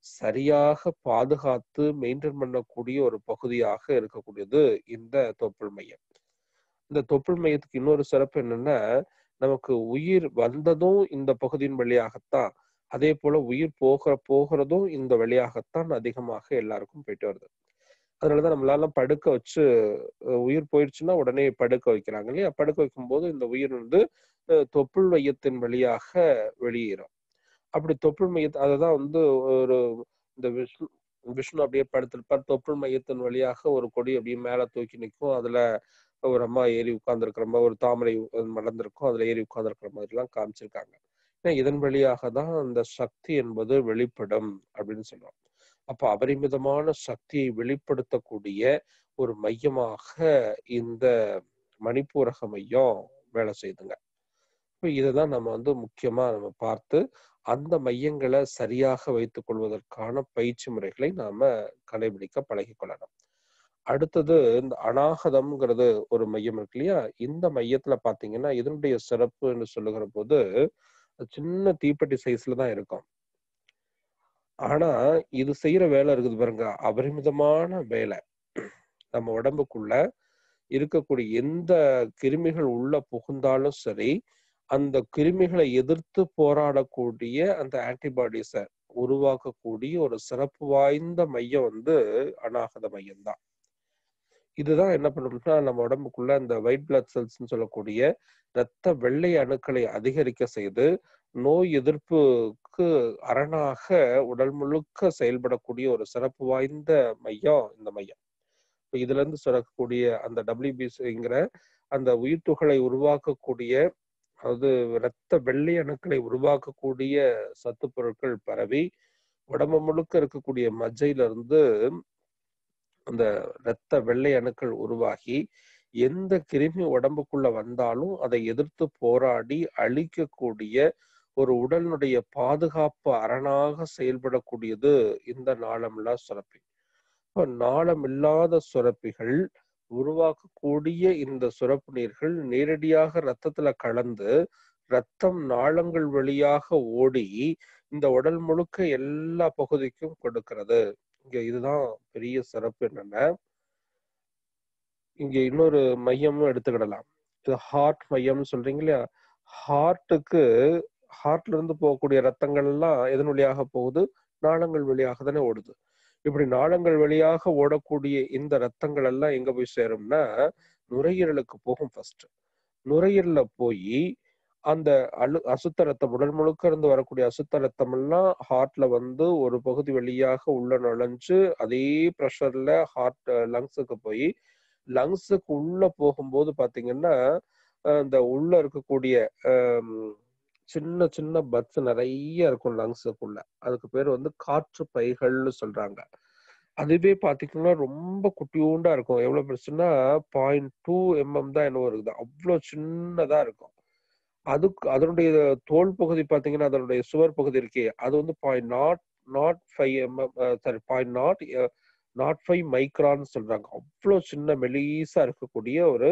சரியாக பாதுகாத்து மெயின்டைன் பண்ணக்கூடிய ஒரு பகுதியாக இருக்கக்கூடியது இந்த தொப்புள் மையம் இந்த தொப்புள் மையத்துக்கு இன்னொரு சிறப்பு என்னன்னா நமக்கு உயிர் வந்ததும் இந்த பகுதியின் வழியாகத்தான் அதே போல உயிர் போகிற போகிறதும் இந்த வழியாகத்தான் அதிகமாக எல்லாருக்கும் போயிட்டு வருது அதனாலதான் நம்மளால படுக்க வச்சு உயிர் போயிடுச்சுன்னா உடனே படுக்க வைக்கிறாங்க இல்லையா படுக்க வைக்கும் போது இந்த உயிர் வந்து தொப்புள் மையத்தின் வழியாக வெளியேறும் அப்படி தொப்புள் மையத்தை அததான் வந்து ஒரு இந்த விஷ்ணு விஷ்ணு அப்படியே படுத்திருப்பார் தொப்புள் மையத்தின் வழியாக ஒரு கொடி அப்படியே மேல தூக்கி நிற்கும் அதுல ஒரு அம்மா ஏறி உட்கார்ந்துருக்கிற மாதிரி ஒரு தாமரை மலர்ந்திருக்கும் அதுல ஏறி உட்கார்ந்துருக்கிற மாதிரி எல்லாம் காமிச்சிருக்காங்க ஏன்னா இதன் வழியாக தான் அந்த சக்தி என்பது வெளிப்படும் அப்படின்னு சொல்றோம் அப்ப அபரிமிதமான சக்தியை வெளிப்படுத்தக்கூடிய ஒரு மையமாக இந்த மணிப்பூரக மையம் வேலை செய்யுதுங்க இப்ப இதைதான் நம்ம வந்து முக்கியமா நம்ம பார்த்து அந்த மையங்களை சரியாக வைத்துக் கொள்வதற்கான பயிற்சி முறைகளை நாம கடைபிடிக்க பழகி கொள்ளணும் அடுத்தது இந்த அநாகதம்ங்கிறது ஒரு மையம் இருக்கு இல்லையா இந்த மையத்துல பாத்தீங்கன்னா இதனுடைய சிறப்பு என்று சொல்லுகிற போது சின்ன தீப்பெட்டி சைஸ்ல தான் இருக்கும் ஆனா இது செய்யற வேலை இருக்குது பாருங்க அபரிமிதமான வேலை நம்ம உடம்புக்குள்ள இருக்கக்கூடிய எந்த கிருமிகள் உள்ள புகுந்தாலும் சரி அந்த கிருமிகளை எதிர்த்து போராடக்கூடிய அந்த ஆன்டிபாடிஸை உருவாக்கக்கூடிய ஒரு சிறப்பு வாய்ந்த மையம் வந்து அநாகத மையம் தான் இதுதான் என்ன பண்ணணும்னா நம்ம உடம்புக்குள்ள இந்த ஒயிட் பிளட் செல்ஸ்ன்னு சொல்லக்கூடிய இரத்த வெள்ளை அணுக்களை அதிகரிக்க செய்து நோய் எதிர்ப்புக்கு அரணாக உடல் முழுக்க செயல்படக்கூடிய ஒரு சிறப்பு வாய்ந்த மையம் இந்த மையம் இப்போ இதுல இருந்து சுரக்கக்கூடிய அந்த டபிள்யூபிசிங்கிற அந்த உயிர்த்துகளை உருவாக்கக்கூடிய அதாவது இரத்த வெள்ளை அணுக்களை உருவாக்கக்கூடிய சத்து பொருட்கள் பரவி உடம்பு முழுக்க இருக்கக்கூடிய மஜ்ஜையில இருந்து அந்த இரத்த வெள்ளை அணுக்கள் உருவாகி எந்த கிருமி உடம்புக்குள்ள வந்தாலும் அதை எதிர்த்து போராடி அழிக்கக்கூடிய ஒரு உடலினுடைய பாதுகாப்பு அரணாக செயல்படக்கூடியது இந்த நாளமில்லா சுரப்பி இப்ப நாளமில்லாத சுரப்பிகள் உருவாக்கக்கூடிய இந்த சுரப்பு நீர்கள் நேரடியாக ரத்தத்துல கலந்து ரத்தம் நாளங்கள் வழியாக ஓடி இந்த உடல் முழுக்க எல்லா பகுதிக்கும் கொடுக்கிறது இங்க இதுதான் பெரிய சிறப்பு என்னன்னா இங்க இன்னொரு மையமும் எடுத்துக்கிடலாம் இது ஹார்ட் மையம்னு சொல்றீங்க இல்லையா ஹார்ட்டுக்கு ஹார்ட்ல இருந்து போகக்கூடிய ரத்தங்கள் எல்லாம் எதன் வழியாக போகுது நாளங்கள் வழியாக தானே ஓடுது இப்படி நாளங்கள் வழியாக ஓடக்கூடிய இந்த ரத்தங்கள் எல்லாம் எங்க போய் சேரும்னா நுரையீரலுக்கு போகும் ஃபர்ஸ்ட் நுரையீரல போய் அந்த அழு அசுத்த ரத்தம் உடல் முழுக்க இருந்து வரக்கூடிய அசுத்த ரத்தம் எல்லாம் ஹார்ட்ல வந்து ஒரு பகுதி வழியாக உள்ள நுழைஞ்சு அதே ப்ரெஷர்ல ஹார்ட் லங்ஸுக்கு போய் லங்ஸுக்கு உள்ள போகும்போது பாத்தீங்கன்னா இந்த உள்ள இருக்கக்கூடிய சின்ன சின்ன பட்ஸ் நிறைய இருக்கும் லங்ஸுக்குள்ள அதுக்கு பேர் வந்து காற்று பைகள்னு சொல்றாங்க அதுவே பாத்தீங்கன்னா ரொம்ப குட்டியூண்டா இருக்கும் எவ்வளவு பெருசுன்னா பாயிண்ட் டூ எம்எம் தான் என்ன இருக்குது அவ்வளவு சின்னதா இருக்கும் அதுக்கு அதனுடைய தோல் பகுதி பாத்தீங்கன்னா அதனுடைய சுவர் பகுதி இருக்கே அது வந்து point nought nought five mm sorry point nought nought five மைக்ரான்னு சொல்றாங்க அவ்வளவு சின்ன மெலீஸா இருக்கக்கூடிய ஒரு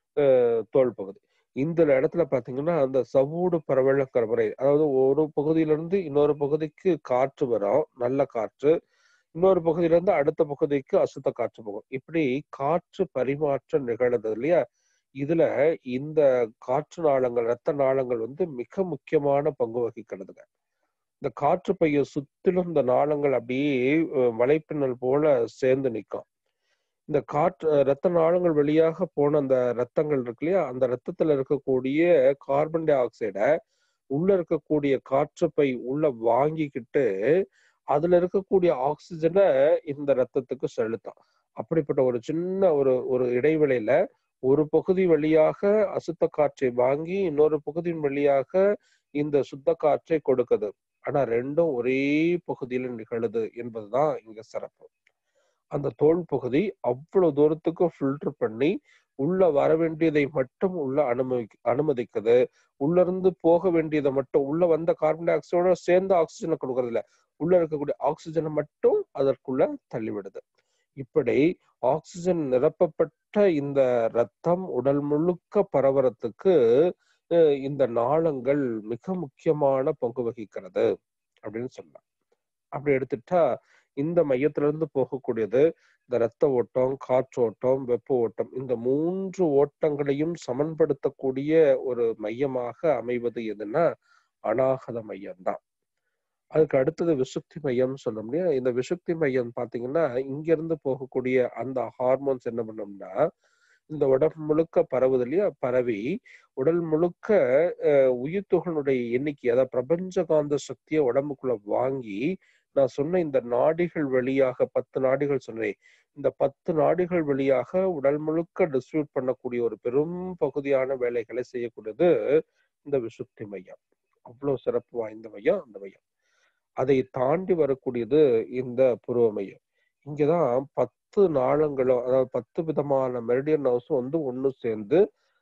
தோல் பகுதி இந்த இடத்துல பாத்தீங்கன்னா அந்த சவூடு பரவலங்கிற முறை அதாவது ஒரு பகுதியில இருந்து இன்னொரு பகுதிக்கு காற்று வரும் நல்ல காற்று இன்னொரு பகுதியில இருந்து அடுத்த பகுதிக்கு அசுத்த காற்று போகும் இப்படி காற்று பரிமாற்றம் நிகழுது இல்லையா இதுல இந்த காற்று நாளங்கள் ரத்த நாளங்கள் வந்து மிக முக்கியமான பங்கு வகிக்கிறதுங்க இந்த காற்று பைய சுத்திலும் இந்த நாளங்கள் அப்படியே மலைப்பின்னல் போல சேர்ந்து நிற்கும் இந்த காற்று ரத்த நாளங்கள் வழியாக போன அந்த ரத்தங்கள் இருக்கு இல்லையா அந்த ரத்தத்துல இருக்கக்கூடிய கார்பன் டை ஆக்சைடை உள்ள இருக்கக்கூடிய காற்று பை உள்ள வாங்கிக்கிட்டு அதுல இருக்கக்கூடிய ஆக்சிஜனை இந்த ரத்தத்துக்கு செலுத்தும் அப்படிப்பட்ட ஒரு சின்ன ஒரு ஒரு இடைவெளியில ஒரு பகுதி வழியாக அசுத்த காற்றை வாங்கி இன்னொரு பகுதியின் வழியாக இந்த சுத்த காற்றை கொடுக்குது ஆனா ரெண்டும் ஒரே பகுதியில நிகழுது என்பதுதான் இங்க சிறப்பு அந்த தோல் பகுதி அவ்வளவு தூரத்துக்கு ஃபில்டர் பண்ணி உள்ள வர வேண்டியதை மட்டும் உள்ள அனுமதி அனுமதிக்குது உள்ள இருந்து போக வேண்டியதை மட்டும் உள்ள வந்த கார்பன் டை ஆக்சைடோட சேர்ந்து ஆக்சிஜனை கொடுக்கறது இல்ல உள்ள இருக்கக்கூடிய ஆக்சிஜனை மட்டும் அதற்குள்ள தள்ளிவிடுது இப்படி ஆக்சிஜன் நிரப்பப்பட்ட இந்த ரத்தம் உடல் முழுக்க பரவறதுக்கு இந்த நாளங்கள் மிக முக்கியமான பங்கு வகிக்கிறது அப்படின்னு சொல்லலாம் அப்படி எடுத்துட்டா இந்த மையத்துல இருந்து போகக்கூடியது இந்த ரத்த ஓட்டம் காற்றோட்டம் வெப்ப ஓட்டம் இந்த மூன்று ஓட்டங்களையும் சமன்படுத்தக்கூடிய ஒரு மையமாக அமைவது எதுன்னா அநாகத மையம்தான் அதுக்கு அடுத்தது விசுக்தி மையம் சொல்ல முடியும் இந்த விசுக்தி மையம் பாத்தீங்கன்னா இங்க இருந்து போகக்கூடிய அந்த ஹார்மோன்ஸ் என்ன பண்ணோம்னா இந்த உடம்பு முழுக்க பரவுது இல்லையா பரவி உடல் முழுக்க உயிர் துகளுடைய எண்ணிக்கை அதாவது பிரபஞ்ச காந்த சக்தியை உடம்புக்குள்ள வாங்கி நான் சொன்ன இந்த நாடிகள் வழியாக பத்து நாடிகள் சொன்னேன் இந்த பத்து நாடிகள் வழியாக உடல் முழுக்க டிஸ்ட்ரிபியூட் பண்ணக்கூடிய ஒரு பெரும் பகுதியான வேலைகளை செய்யக்கூடியது இந்த விசுக்தி மையம் அவ்வளவு சிறப்பு வாய்ந்த மையம் அந்த மையம் அதை தாண்டி வரக்கூடியது இந்த புருவ மையம் இங்கதான் பத்து நாளங்களும் அதாவது பத்து விதமான மெரிடியன் ஹவுஸும் வந்து ஒண்ணு சேர்ந்து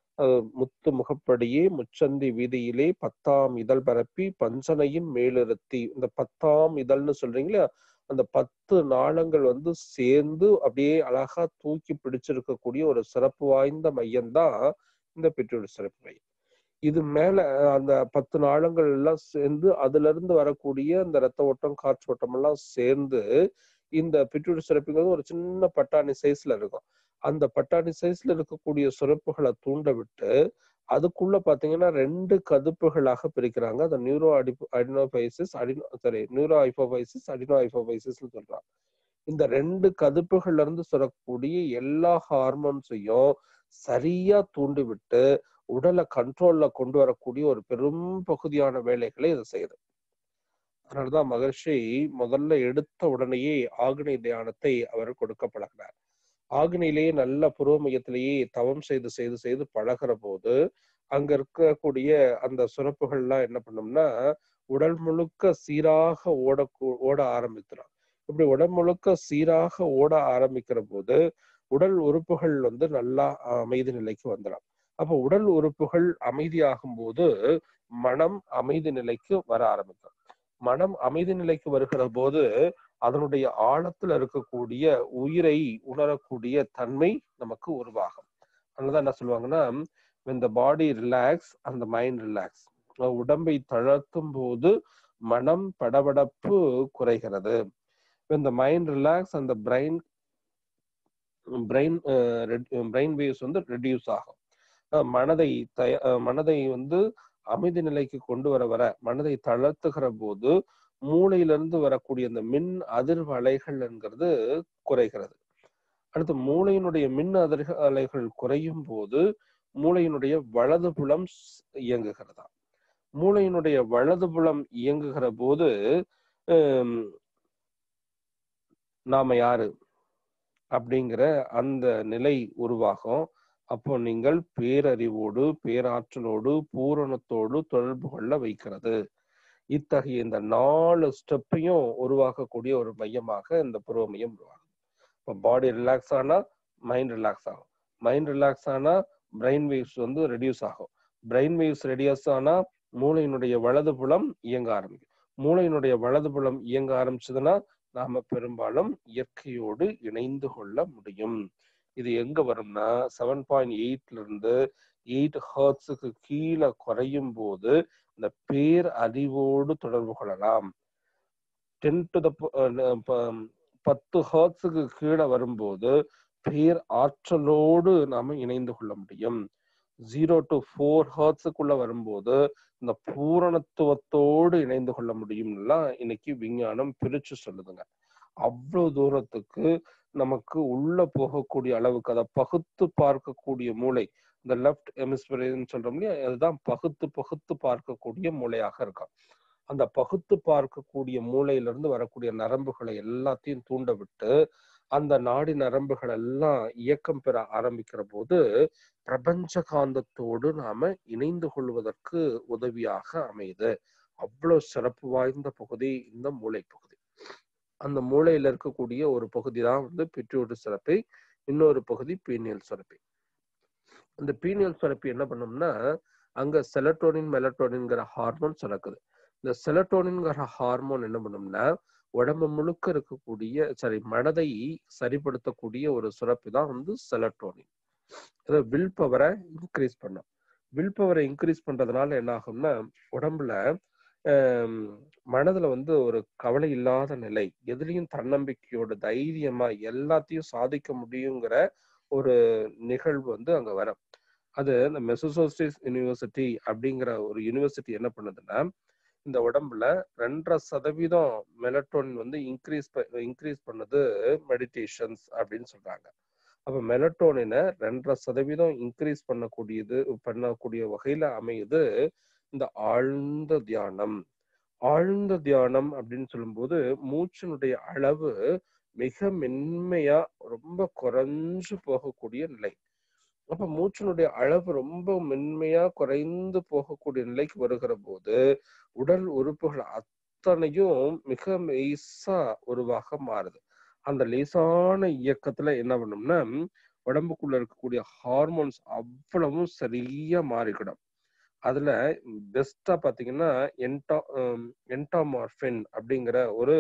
முத்து முகப்படியே முச்சந்தி வீதியிலே பத்தாம் இதழ் பரப்பி பஞ்சனையின் மேலிருத்தி இந்த பத்தாம் இதழ்னு சொல்றீங்களா அந்த பத்து நாளங்கள் வந்து சேர்ந்து அப்படியே அழகா தூக்கி பிடிச்சிருக்கக்கூடிய ஒரு சிறப்பு வாய்ந்த மையம்தான் இந்த பெற்றோர் சிறப்பு மையம் இது மேல அந்த பத்து நாளங்கள் எல்லாம் சேர்ந்து அதுல இருந்து வரக்கூடிய அந்த ரத்த ஓட்டம் காற்று ஓட்டம் எல்லாம் சேர்ந்து இந்த பிட்யூட் சுரப்புங்கிறது ஒரு சின்ன பட்டாணி சைஸ்ல இருக்கும் அந்த பட்டாணி சைஸ்ல இருக்கக்கூடிய சுரப்புகளை தூண்ட விட்டு அதுக்குள்ள பாத்தீங்கன்னா ரெண்டு கதுப்புகளாக பிரிக்கிறாங்க அந்த நியூரோ அடி அடினோபைசிஸ் அடினோ சாரி நியூரோ ஐஃபோபைசிஸ் அடினோ ஐஃபோபைசிஸ்னு சொல்றாங்க இந்த ரெண்டு கதுப்புகள்ல இருந்து சுரக்கக்கூடிய எல்லா ஹார்மோன்ஸையும் சரியா தூண்டி விட்டு உடலை கண்ட்ரோல்ல கொண்டு வரக்கூடிய ஒரு பெரும் பகுதியான வேலைகளை இது செய்யுது அதனாலதான் மகர்ஷி முதல்ல எடுத்த உடனேயே ஆக்னி தியானத்தை அவர் கொடுக்க பழகினார் ஆக்னிலேயே நல்ல புருவ மையத்திலேயே தவம் செய்து செய்து செய்து பழகிற போது அங்க இருக்கக்கூடிய அந்த சுரப்புகள்லாம் என்ன பண்ணோம்னா உடல் முழுக்க சீராக ஓட ஓட ஆரம்பித்துடும் இப்படி உடல் முழுக்க சீராக ஓட ஆரம்பிக்கிற போது உடல் உறுப்புகள் வந்து நல்லா அமைதி நிலைக்கு வந்துடும் அப்ப உடல் உறுப்புகள் அமைதியாகும் போது மனம் அமைதி நிலைக்கு வர ஆரம்பிக்கும் மனம் அமைதி நிலைக்கு வருகிற போது அதனுடைய ஆழத்துல இருக்கக்கூடிய உயிரை உணரக்கூடிய தன்மை நமக்கு உருவாகும் அதனாலதான் என்ன சொல்லுவாங்கன்னா when the body relax and the mind relax உடம்பை தளர்த்தும் போது மனம் படபடப்பு குறைகிறது when the mind relax and the brain brain brain waves வந்து ரெடியூஸ் ஆகும் மனதை தய மனதை வந்து அமைதி நிலைக்கு கொண்டு வர வர மனதை தளர்த்துகிற போது மூளையிலிருந்து வரக்கூடிய அந்த மின் அதிர்வு அலைகள் என்கிறது குறைகிறது அடுத்து மூளையினுடைய மின் அதிர்வு அலைகள் குறையும் போது மூளையினுடைய வலது புலம் இயங்குகிறதா மூளையினுடைய வலது புலம் இயங்குகிற போது நாம யாரு அப்படிங்கிற அந்த நிலை உருவாகும் அப்போ நீங்கள் பேரறிவோடு பேராற்றலோடு பூரணத்தோடு தொடர்பு கொள்ள வைக்கிறது இத்தகைய இந்த நாலு ஸ்டெப்பையும் உருவாக்கக்கூடிய ஒரு மையமாக இந்த புருவ மையம் உருவாகும் இப்போ பாடி ரிலாக்ஸ் ஆனா மைண்ட் ரிலாக்ஸ் ஆகும் மைண்ட் ரிலாக்ஸ் ஆனா பிரெயின் வேவ்ஸ் வந்து ரெடியூஸ் ஆகும் பிரெயின் வேவ்ஸ் ரெடியூஸ் ஆனா மூளையினுடைய வலது புலம் இயங்க ஆரம்பிக்கும் மூளையினுடைய வலது புலம் இயங்க ஆரம்பிச்சதுன்னா நாம பெரும்பாலும் இயற்கையோடு இணைந்து கொள்ள முடியும் இது எங்க வரும்னா செவன் பாயிண்ட் எயிட்ல இருந்து எயிட் ஹர்ட்ஸுக்கு கீழே குறையும் போது இந்த பேர் அறிவோடு தொடர்பு கொள்ளலாம் டென் டு த பத்து ஹர்ட்ஸுக்கு கீழே வரும்போது பேர் ஆற்றலோடு நாம இணைந்து கொள்ள முடியும் ஜீரோ டு ஃபோர் ஹர்ட்ஸுக்குள்ள வரும்போது இந்த பூரணத்துவத்தோடு இணைந்து கொள்ள முடியும்லாம் இன்னைக்கு விஞ்ஞானம் பிரிச்சு சொல்லுதுங்க அவ்வளவு தூரத்துக்கு நமக்கு உள்ள போகக்கூடிய அளவுக்கு அதை பகுத்து பார்க்கக்கூடிய மூளை இந்த லெஃப்ட் எமிஸ்பியர்னு சொல்றோம் இல்லையா அதுதான் பகுத்து பகுத்து பார்க்கக்கூடிய மூளையாக இருக்கும் அந்த பகுத்து பார்க்கக்கூடிய மூளையிலிருந்து வரக்கூடிய நரம்புகளை எல்லாத்தையும் தூண்ட விட்டு அந்த நாடி நரம்புகள் எல்லாம் இயக்கம் பெற ஆரம்பிக்கிற போது பிரபஞ்ச காந்தத்தோடு நாம இணைந்து கொள்வதற்கு உதவியாக அமையுது அவ்வளவு சிறப்பு வாய்ந்த பகுதி இந்த மூளை பகுதி அந்த மூளையில இருக்கக்கூடிய ஒரு பகுதி தான் வந்து பிட்யூட்டு சுரப்பி இன்னொரு பகுதி பீனியல் சுரப்பி அந்த பீனியல் சுரப்பி என்ன பண்ணோம்னா அங்க செலட்டோனின் மெலட்டோனின்ங்கிற ஹார்மோன் சுரக்குது இந்த செலட்டோனின்ங்கிற ஹார்மோன் என்ன பண்ணோம்னா உடம்பு முழுக்க இருக்கக்கூடிய சாரி மனதை சரிப்படுத்தக்கூடிய ஒரு சுரப்பி தான் வந்து செலட்டோனின் அதாவது வில் பவரை இன்க்ரீஸ் பண்ணும் வில் பவரை இன்க்ரீஸ் பண்றதுனால என்ன ஆகும்னா உடம்புல மனதுல வந்து ஒரு கவலை இல்லாத நிலை எதுலயும் தன்னம்பிக்கையோட தைரியமா எல்லாத்தையும் சாதிக்க முடியுங்கிற ஒரு நிகழ்வு வந்து அங்க வரும் அது இந்த மெசோசோஸ்டிஸ் யூனிவர்சிட்டி அப்படிங்கிற ஒரு யூனிவர்சிட்டி என்ன பண்ணுதுன்னா இந்த உடம்புல ரெண்டரை சதவீதம் மெலட்டோனின் வந்து இன்க்ரீஸ் இன்க்ரீஸ் பண்ணது மெடிடேஷன்ஸ் அப்படின்னு சொல்றாங்க அப்ப மெலட்டோனினை ரெண்டரை சதவீதம் இன்க்ரீஸ் பண்ணக்கூடியது பண்ணக்கூடிய வகையில அமையுது இந்த ஆழ்ந்த தியானம் ஆழ்ந்த தியானம் அப்படின்னு சொல்லும்போது மூச்சினுடைய அளவு மிக மென்மையா ரொம்ப குறைஞ்சு போகக்கூடிய நிலை அப்ப மூச்சினுடைய அளவு ரொம்ப மென்மையா குறைந்து போகக்கூடிய நிலைக்கு வருகிற போது உடல் உறுப்புகள் அத்தனையும் மிக லேசா உருவாக மாறுது அந்த லேசான இயக்கத்துல என்ன பண்ணும்னா உடம்புக்குள்ள இருக்கக்கூடிய ஹார்மோன்ஸ் அவ்வளவும் சரியா மாறிக்கிடும் அதுல பெஸ்டா பாத்தீங்கன்னா என்டா என்டாமார்பின் அப்படிங்கிற ஒரு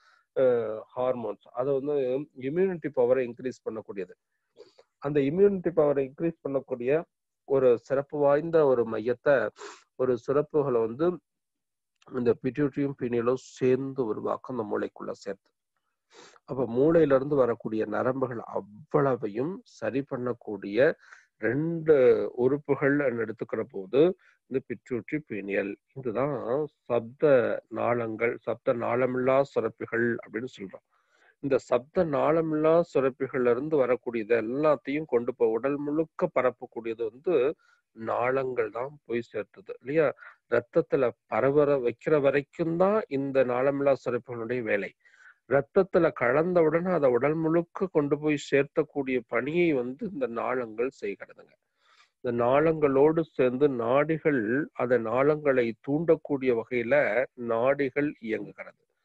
ஹார்மோன்ஸ் அது வந்து இம்யூனிட்டி பவரை இன்க்ரீஸ் பண்ணக்கூடியது அந்த இம்யூனிட்டி பவரை இன்க்ரீஸ் பண்ணக்கூடிய ஒரு சிறப்பு வாய்ந்த ஒரு மையத்தை ஒரு சிறப்புகளை வந்து இந்த பிட்யூட்ரியும் பீனியலும் சேர்ந்து உருவாக்கும் அந்த மூளைக்குள்ள சேர்த்து அப்ப மூளையில இருந்து வரக்கூடிய நரம்புகள் அவ்வளவையும் சரி பண்ணக்கூடிய ரெண்டு உறுப்புகள் எடுத்துக்கிற போது இந்த பிட்யூட்ரி பீனியல் இதுதான் சப்த நாளங்கள் சப்த நாளமில்லா சுரப்பிகள் அப்படின்னு சொல்றோம் இந்த சப்த நாளமில்லா சுரப்பிகள்ல இருந்து வரக்கூடியது எல்லாத்தையும் கொண்டு போ உடல் முழுக்க பரப்பக்கூடியது வந்து நாளங்கள் தான் போய் சேர்த்துது இல்லையா ரத்தத்துல பரவர வைக்கிற வரைக்கும் தான் இந்த நாளமில்லா சுரப்பிகளுடைய வேலை ரத்தத்துல கலந்தவுடனே அதை உடல் முழுக்க கொண்டு போய் சேர்த்தக்கூடிய பணியை வந்து இந்த நாளங்கள் செய்கிறதுங்க இந்த நாளங்களோடு சேர்ந்து நாடிகள் அந்த நாளங்களை தூண்டக்கூடிய வகையில நாடிகள் இயங்குகிறது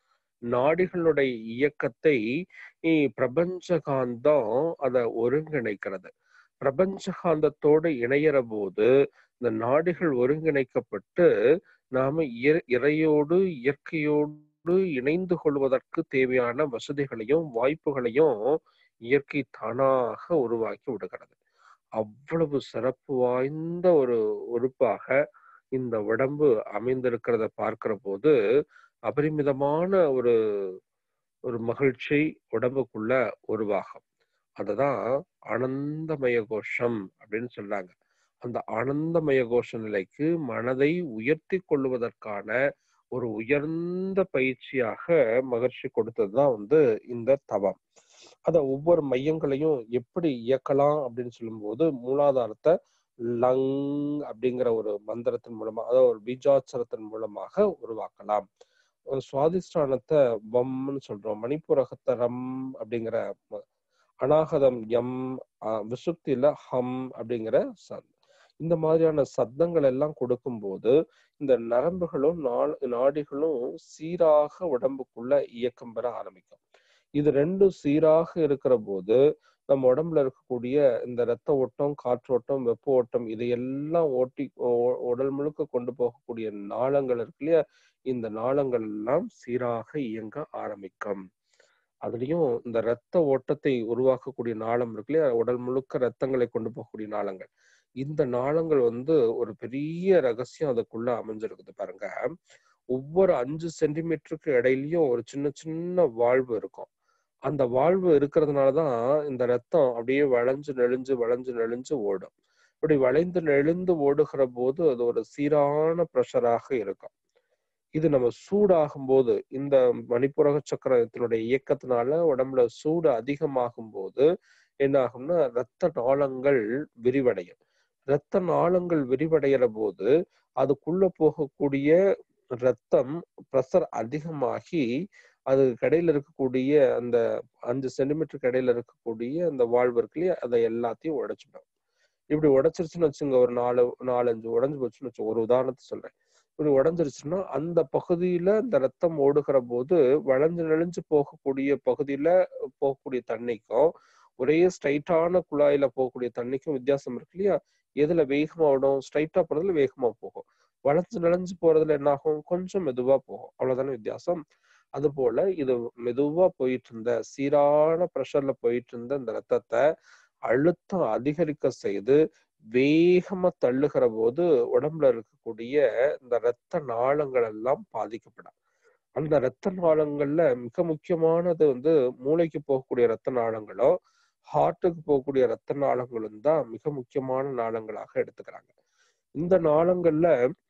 நாடிகளுடைய இயக்கத்தை பிரபஞ்ச காந்தம் அதை ஒருங்கிணைக்கிறது பிரபஞ்ச காந்தத்தோடு இணையிற போது இந்த நாடிகள் ஒருங்கிணைக்கப்பட்டு நாம இறையோடு இயற்கையோடு இணைந்து கொள்வதற்கு தேவையான வசதிகளையும் வாய்ப்புகளையும் இயற்கை தானாக உருவாக்கி விடுகிறது அவ்வளவு சிறப்பு வாய்ந்த ஒரு உறுப்பாக இந்த உடம்பு அமைந்திருக்கிறத பார்க்கிற போது அபரிமிதமான ஒரு ஒரு மகிழ்ச்சி உடம்புக்குள்ள உருவாகும் அதுதான் ஆனந்தமய கோஷம் அப்படின்னு சொல்றாங்க அந்த ஆனந்தமய கோஷ நிலைக்கு மனதை உயர்த்தி கொள்வதற்கான ஒரு உயர்ந்த பயிற்சியாக மகிழ்ச்சி கொடுத்ததுதான் வந்து இந்த தவம் அத ஒவ்வொரு மையங்களையும் எப்படி இயக்கலாம் அப்படின்னு சொல்லும்போது மூலாதாரத்தை லங் அப்படிங்கிற ஒரு மந்திரத்தின் மூலமா அதாவது ஒரு பீஜாட்சரத்தின் மூலமாக உருவாக்கலாம் ஒரு சுவாதிஷ்டானத்தை வம்னு சொல்றோம் மணிப்புரகத்தை ரம் அப்படிங்கிற அனாகதம் எம் விசுப்தியில ஹம் அப்படிங்கிற சத் இந்த மாதிரியான சத்தங்கள் எல்லாம் கொடுக்கும்போது இந்த நரம்புகளும் நாடிகளும் சீராக உடம்புக்குள்ள இயக்கம் பெற ஆரம்பிக்கும் இது ரெண்டும் சீராக இருக்கிற போது நம்ம உடம்புல இருக்கக்கூடிய இந்த ரத்த ஓட்டம் காற்றோட்டம் வெப்ப ஓட்டம் இதையெல்லாம் ஓட்டி உடல் முழுக்க கொண்டு போகக்கூடிய நாளங்கள் இருக்கு இல்லையா இந்த நாளங்கள் எல்லாம் சீராக இயங்க ஆரம்பிக்கும் அதுலயும் இந்த ரத்த ஓட்டத்தை உருவாக்கக்கூடிய நாளம் இருக்கு இல்லையா உடல் முழுக்க ரத்தங்களை கொண்டு போகக்கூடிய நாளங்கள் இந்த நாளங்கள் வந்து ஒரு பெரிய ரகசியம் அதுக்குள்ள அமைஞ்சிருக்குது பாருங்க ஒவ்வொரு அஞ்சு சென்டிமீட்டருக்கு இடையிலயும் ஒரு சின்ன சின்ன வாழ்வு இருக்கும் அந்த வாழ்வு இருக்கிறதுனாலதான் இந்த ரத்தம் அப்படியே வளைஞ்சு நெளிஞ்சு வளைஞ்சு நெளிஞ்சு ஓடும் இப்படி வளைந்து நெளிந்து ஓடுகிற போது அது ஒரு சீரான ப்ரெஷராக இருக்கும் இது நம்ம சூடாகும் போது இந்த மணிப்புரக சக்கரத்தினுடைய இயக்கத்தினால உடம்புல சூடு அதிகமாகும் போது என்ன ஆகும்னா இரத்த நாளங்கள் விரிவடையும் இரத்த நாளங்கள் விரிவடைகிற போது அதுக்குள்ள போகக்கூடிய ரத்தம் ப்ரெஷர் அதிகமாகி அது கடையில இருக்கக்கூடிய அந்த அஞ்சு சென்டிமீட்டர் கடையில இருக்கக்கூடிய அந்த வாழ்வு இருக்கு இல்லையா அதை எல்லாத்தையும் உடைச்சிடும் இப்படி உடைச்சிருச்சுன்னு வச்சுங்க ஒரு நாலு நாலஞ்சு உடஞ்சு போச்சுன்னு வச்சு ஒரு உதாரணத்தை சொல்றேன் இப்படி உடஞ்சிருச்சுன்னா அந்த பகுதியில இந்த ரத்தம் ஓடுகிற போது வளைஞ்சு நெளிஞ்சு போகக்கூடிய பகுதியில போகக்கூடிய தண்ணிக்கும் ஒரே ஸ்ட்ரைட்டான குழாயில போகக்கூடிய தண்ணிக்கும் வித்தியாசம் இருக்கு இல்லையா எதுல வேகமா ஓடும் ஸ்ட்ரைட்டா போறதுல வேகமா போகும் வளைஞ்சு நெளிஞ்சு போறதுல என்ன ஆகும் கொஞ்சம் மெதுவா போகும் அவ்வளவுதானே வித்தியாசம் அது போல இது மெதுவா போயிட்டு இருந்த சீரான ப்ரெஷர்ல போயிட்டு இருந்த இந்த ரத்தத்தை அழுத்தம் அதிகரிக்க செய்து வேகமா தள்ளுகிற போது உடம்புல இருக்கக்கூடிய இந்த இரத்த நாளங்கள் எல்லாம் பாதிக்கப்படும் அந்த இரத்த நாளங்கள்ல மிக முக்கியமானது வந்து மூளைக்கு போகக்கூடிய இரத்த நாளங்களோ ஹார்ட்டுக்கு போகக்கூடிய இரத்த நாளங்களும் தான் மிக முக்கியமான நாளங்களாக எடுத்துக்கிறாங்க இந்த நாளங்கள்ல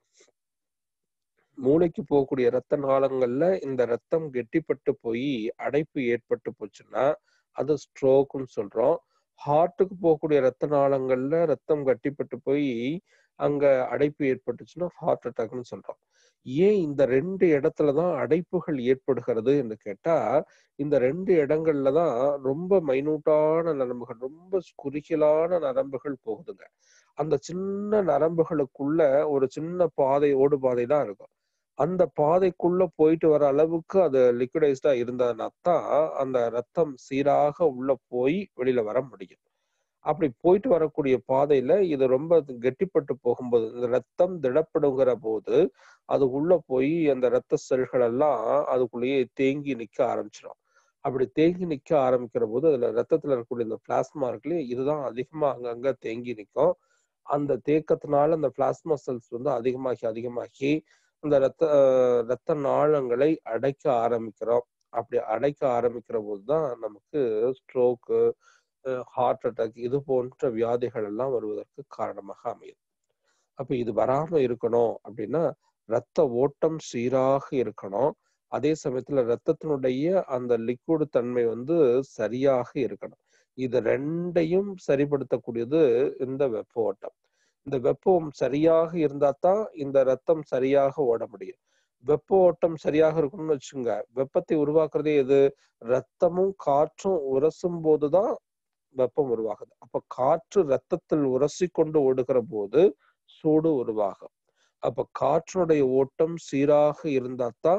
மூளைக்கு போகக்கூடிய இரத்த நாளங்கள்ல இந்த ரத்தம் கெட்டிப்பட்டு போய் அடைப்பு ஏற்பட்டு போச்சுன்னா அது ஸ்ட்ரோக்குன்னு சொல்றோம் ஹார்ட்டுக்கு போகக்கூடிய ரத்த நாளங்கள்ல ரத்தம் கட்டிப்பட்டு போய் அங்க அடைப்பு ஏற்பட்டுச்சுன்னா ஹார்ட் அட்டாக்னு சொல்றோம் ஏன் இந்த ரெண்டு இடத்துலதான் அடைப்புகள் ஏற்படுகிறது என்று கேட்டா இந்த ரெண்டு இடங்கள்ல தான் ரொம்ப மைனூட்டான நரம்புகள் ரொம்ப குறுகிலான நரம்புகள் போகுதுங்க அந்த சின்ன நரம்புகளுக்குள்ள ஒரு சின்ன பாதை ஓடு பாதை தான் இருக்கும் அந்த பாதைக்குள்ள போயிட்டு வர அளவுக்கு அது லிக்விடைஸ்டா இருந்ததுனா தான் அந்த ரத்தம் சீராக உள்ள போய் வெளியில வர முடியும் அப்படி போயிட்டு வரக்கூடிய பாதையில இது ரொம்ப கெட்டிப்பட்டு போகும்போது இந்த ரத்தம் திடப்படுங்கிற போது அது உள்ள போய் அந்த ரத்த செல்கள் எல்லாம் அதுக்குள்ளேயே தேங்கி நிக்க ஆரம்பிச்சிடும் அப்படி தேங்கி நிக்க ஆரம்பிக்கிற போது அதுல ரத்தத்துல இருக்கக்கூடிய இந்த பிளாஸ்மா இருக்குல்லையே இதுதான் அதிகமா அங்கங்க தேங்கி நிற்கும் அந்த தேக்கத்தினால அந்த பிளாஸ்மா செல்ஸ் வந்து அதிகமாகி அதிகமாகி அந்த ரத்த ரத்த நாளங்களை அடைக்க ஆரம்பிக்கிறோம் அப்படி அடைக்க ஆரம்பிக்கிற போதுதான் நமக்கு ஸ்ட்ரோக்கு ஹார்ட் அட்டாக் இது போன்ற வியாதிகள் எல்லாம் வருவதற்கு காரணமாக அமையுது அப்ப இது வராம இருக்கணும் அப்படின்னா ரத்த ஓட்டம் சீராக இருக்கணும் அதே சமயத்துல ரத்தத்தினுடைய அந்த லிக்விட் தன்மை வந்து சரியாக இருக்கணும் இது ரெண்டையும் சரிப்படுத்தக்கூடியது இந்த வெப்ப ஓட்டம் இந்த வெப்பம் சரியாக இருந்தா தான் இந்த ரத்தம் சரியாக ஓட முடியும் வெப்ப ஓட்டம் சரியாக இருக்கணும்னு வச்சுங்க வெப்பத்தை உருவாக்குறதே எது ரத்தமும் காற்றும் உரசும் போதுதான் வெப்பம் உருவாகுது அப்ப காற்று ரத்தத்தில் உரசி கொண்டு ஓடுகிற போது சூடு உருவாகும் அப்ப காற்றினுடைய ஓட்டம் சீராக இருந்தா தான்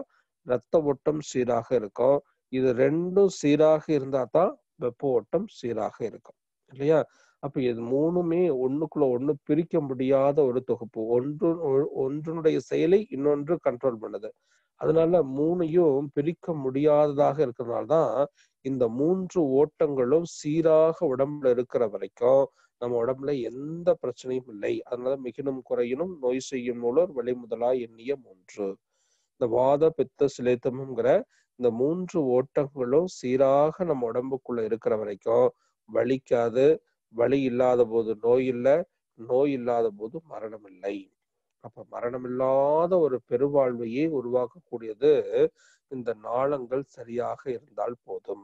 ரத்த ஓட்டம் சீராக இருக்கும் இது ரெண்டும் சீராக இருந்தா தான் வெப்ப ஓட்டம் சீராக இருக்கும் இல்லையா அப்ப இது மூணுமே ஒண்ணுக்குள்ள ஒண்ணு பிரிக்க முடியாத ஒரு தொகுப்பு ஒன்று ஒன்றினுடைய செயலை இன்னொன்று கண்ட்ரோல் பண்ணுது அதனால மூணையும் பிரிக்க முடியாததாக இருக்கிறதுனால தான் இந்த மூன்று ஓட்டங்களும் சீராக உடம்புல இருக்கிற வரைக்கும் நம்ம உடம்புல எந்த பிரச்சனையும் இல்லை அதனால மிகினும் குறையினும் நோய் செய்யும் நூலர் வழி முதலாய் எண்ணிய மூன்று இந்த வாத பித்த சிலேத்தம்ங்கிற இந்த மூன்று ஓட்டங்களும் சீராக நம்ம உடம்புக்குள்ள இருக்கிற வரைக்கும் வலிக்காது வலி இல்லாத போது நோய் இல்லை நோய் இல்லாத போது மரணம் இல்லை அப்ப மரணம் இல்லாத ஒரு பெருவாழ்வையே உருவாக்கக்கூடியது இந்த நாளங்கள் சரியாக இருந்தால் போதும்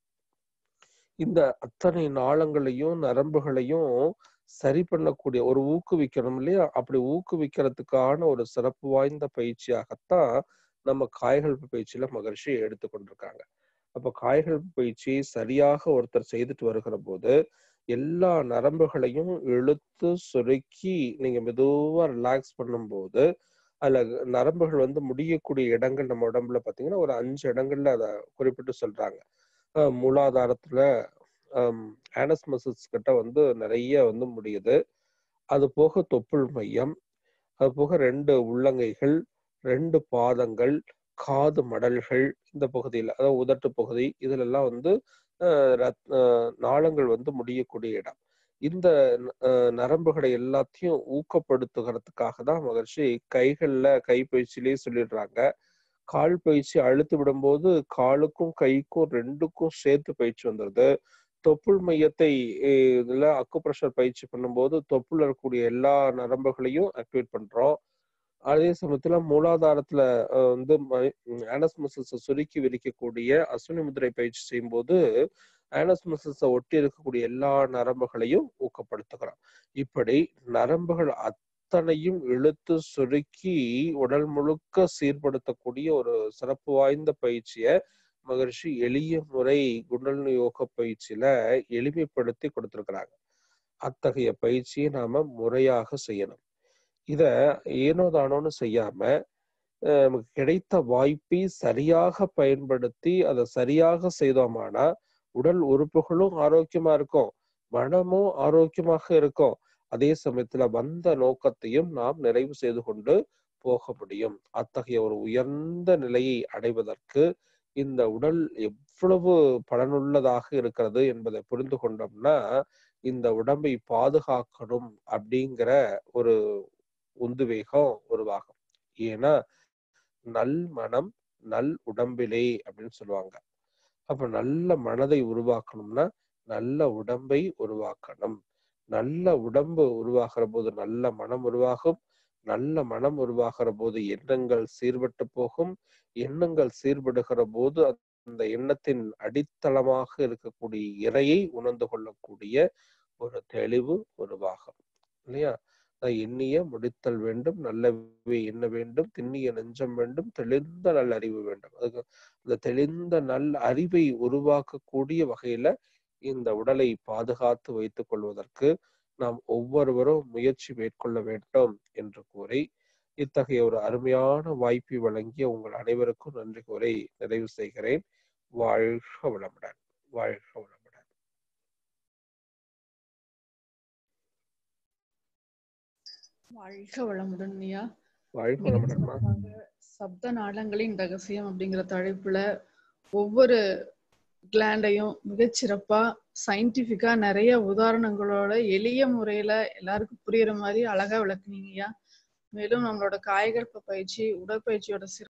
இந்த அத்தனை நாளங்களையும் நரம்புகளையும் சரி பண்ணக்கூடிய ஒரு ஊக்குவிக்கணும் இல்லையா அப்படி ஊக்குவிக்கிறதுக்கான ஒரு சிறப்பு வாய்ந்த பயிற்சியாகத்தான் நம்ம காய்கல்பு பயிற்சியில மகிழ்ச்சி எடுத்துக்கொண்டிருக்காங்க அப்ப காய்கல்பு பயிற்சி சரியாக ஒருத்தர் செய்துட்டு வருகிற போது எல்லா நரம்புகளையும் இழுத்து சுருக்கி நீங்க மெதுவா ரிலாக்ஸ் பண்ணும்போது அதுல நரம்புகள் வந்து முடியக்கூடிய இடங்கள் நம்ம உடம்புல பாத்தீங்கன்னா ஒரு அஞ்சு இடங்கள்ல அதை குறிப்பிட்டு சொல்றாங்க மூலாதாரத்துல ஆனஸ் மசில்ஸ் கிட்ட வந்து நிறைய வந்து முடியுது அது போக தொப்புள் மையம் அது போக ரெண்டு உள்ளங்கைகள் ரெண்டு பாதங்கள் காது மடல்கள் இந்த பகுதியில் அதாவது உதட்டு பகுதி இதுல எல்லாம் வந்து நாளங்கள் வந்து முடியக்கூடிய இடம் இந்த நரம்புகளை எல்லாத்தையும் ஊக்கப்படுத்துகிறதுக்காக தான் மகிழ்ச்சி கைகள்ல கைப்பயிற்சியிலேயே சொல்லிடுறாங்க கால் பயிற்சி அழுத்து விடும்போது காலுக்கும் கைக்கும் ரெண்டுக்கும் சேர்த்து பயிற்சி வந்துடுது தொப்புள் மையத்தை இதுல அக்குப்ரெஷர் பயிற்சி பண்ணும்போது தொப்புள் இருக்கக்கூடிய எல்லா நரம்புகளையும் ஆக்டிவேட் பண்றோம் அதே சமயத்துல மூலாதாரத்துல வந்து ஆனஸ் மசில்ஸை சுருக்கி விரிக்கக்கூடிய அஸ்வினி முதிரை பயிற்சி செய்யும்போது ஆனஸ் மசில்ஸை ஒட்டி இருக்கக்கூடிய எல்லா நரம்புகளையும் ஊக்கப்படுத்துகிறோம் இப்படி நரம்புகள் அத்தனையும் இழுத்து சுருக்கி உடல் முழுக்க சீர்படுத்தக்கூடிய ஒரு சிறப்பு வாய்ந்த பயிற்சியை மகர்ஷி எளிய முறை குண்டலினி யோக பயிற்சியில எளிமைப்படுத்தி கொடுத்திருக்கிறாங்க அத்தகைய பயிற்சியை நாம முறையாக செய்யணும் இத ஏனோ தானோன்னு செய்யாம நமக்கு கிடைத்த வாய்ப்பை சரியாக பயன்படுத்தி அதை சரியாக செய்தோமானா உடல் உறுப்புகளும் ஆரோக்கியமா இருக்கும் மனமும் ஆரோக்கியமாக இருக்கும் அதே சமயத்துல வந்த நோக்கத்தையும் நாம் நிறைவு செய்து கொண்டு போக முடியும் அத்தகைய ஒரு உயர்ந்த நிலையை அடைவதற்கு இந்த உடல் எவ்வளவு பலனுள்ளதாக இருக்கிறது என்பதை புரிந்து கொண்டோம்னா இந்த உடம்பை பாதுகாக்கணும் அப்படிங்கிற ஒரு உந்துவேகம் உருவாகும் ஏன்னா நல் மனம் நல் உடம்பிலே அப்படின்னு சொல்லுவாங்க அப்ப நல்ல மனதை உருவாக்கணும்னா நல்ல உடம்பை உருவாக்கணும் நல்ல உடம்பு உருவாகிற போது நல்ல மனம் உருவாகும் நல்ல மனம் உருவாகிற போது எண்ணங்கள் சீர்பட்டு போகும் எண்ணங்கள் சீர்படுகிற போது அந்த எண்ணத்தின் அடித்தளமாக இருக்கக்கூடிய இறையை உணர்ந்து கொள்ளக்கூடிய ஒரு தெளிவு உருவாகும் இல்லையா எண்ணிய முடித்தல் வேண்டும் நல்லவே எண்ண வேண்டும் திண்ணிய நெஞ்சம் வேண்டும் தெளிந்த நல் அறிவு வேண்டும் அதுக்கு அந்த தெளிந்த நல் அறிவை உருவாக்கக்கூடிய வகையில இந்த உடலை பாதுகாத்து வைத்துக் கொள்வதற்கு நாம் ஒவ்வொருவரும் முயற்சி மேற்கொள்ள வேண்டும் என்று கூறி இத்தகைய ஒரு அருமையான வாய்ப்பை வழங்கிய உங்கள் அனைவருக்கும் நன்றி கூறி நிறைவு செய்கிறேன் வாழ்க வளமுடன் வாழ்க வளமுடன் வாழ்க வளமுடன் ஐயா வாழ்க வளமுடன்மா சப்த நாளங்களின் ரகசியம் அப்படிங்கிற தலைப்புல ஒவ்வொரு கிளாண்டையும் மிகச்சிறப்பா சயின்டிபிக்கா நிறைய உதாரணங்களோட எளிய முறையில எல்லாருக்கும் புரியுற மாதிரி அழகா விளக்குனீங்கய்யா மேலும் நம்மளோட காய்கற்ப பயிற்சி உடற்பயிற்சியோட சிறப்பு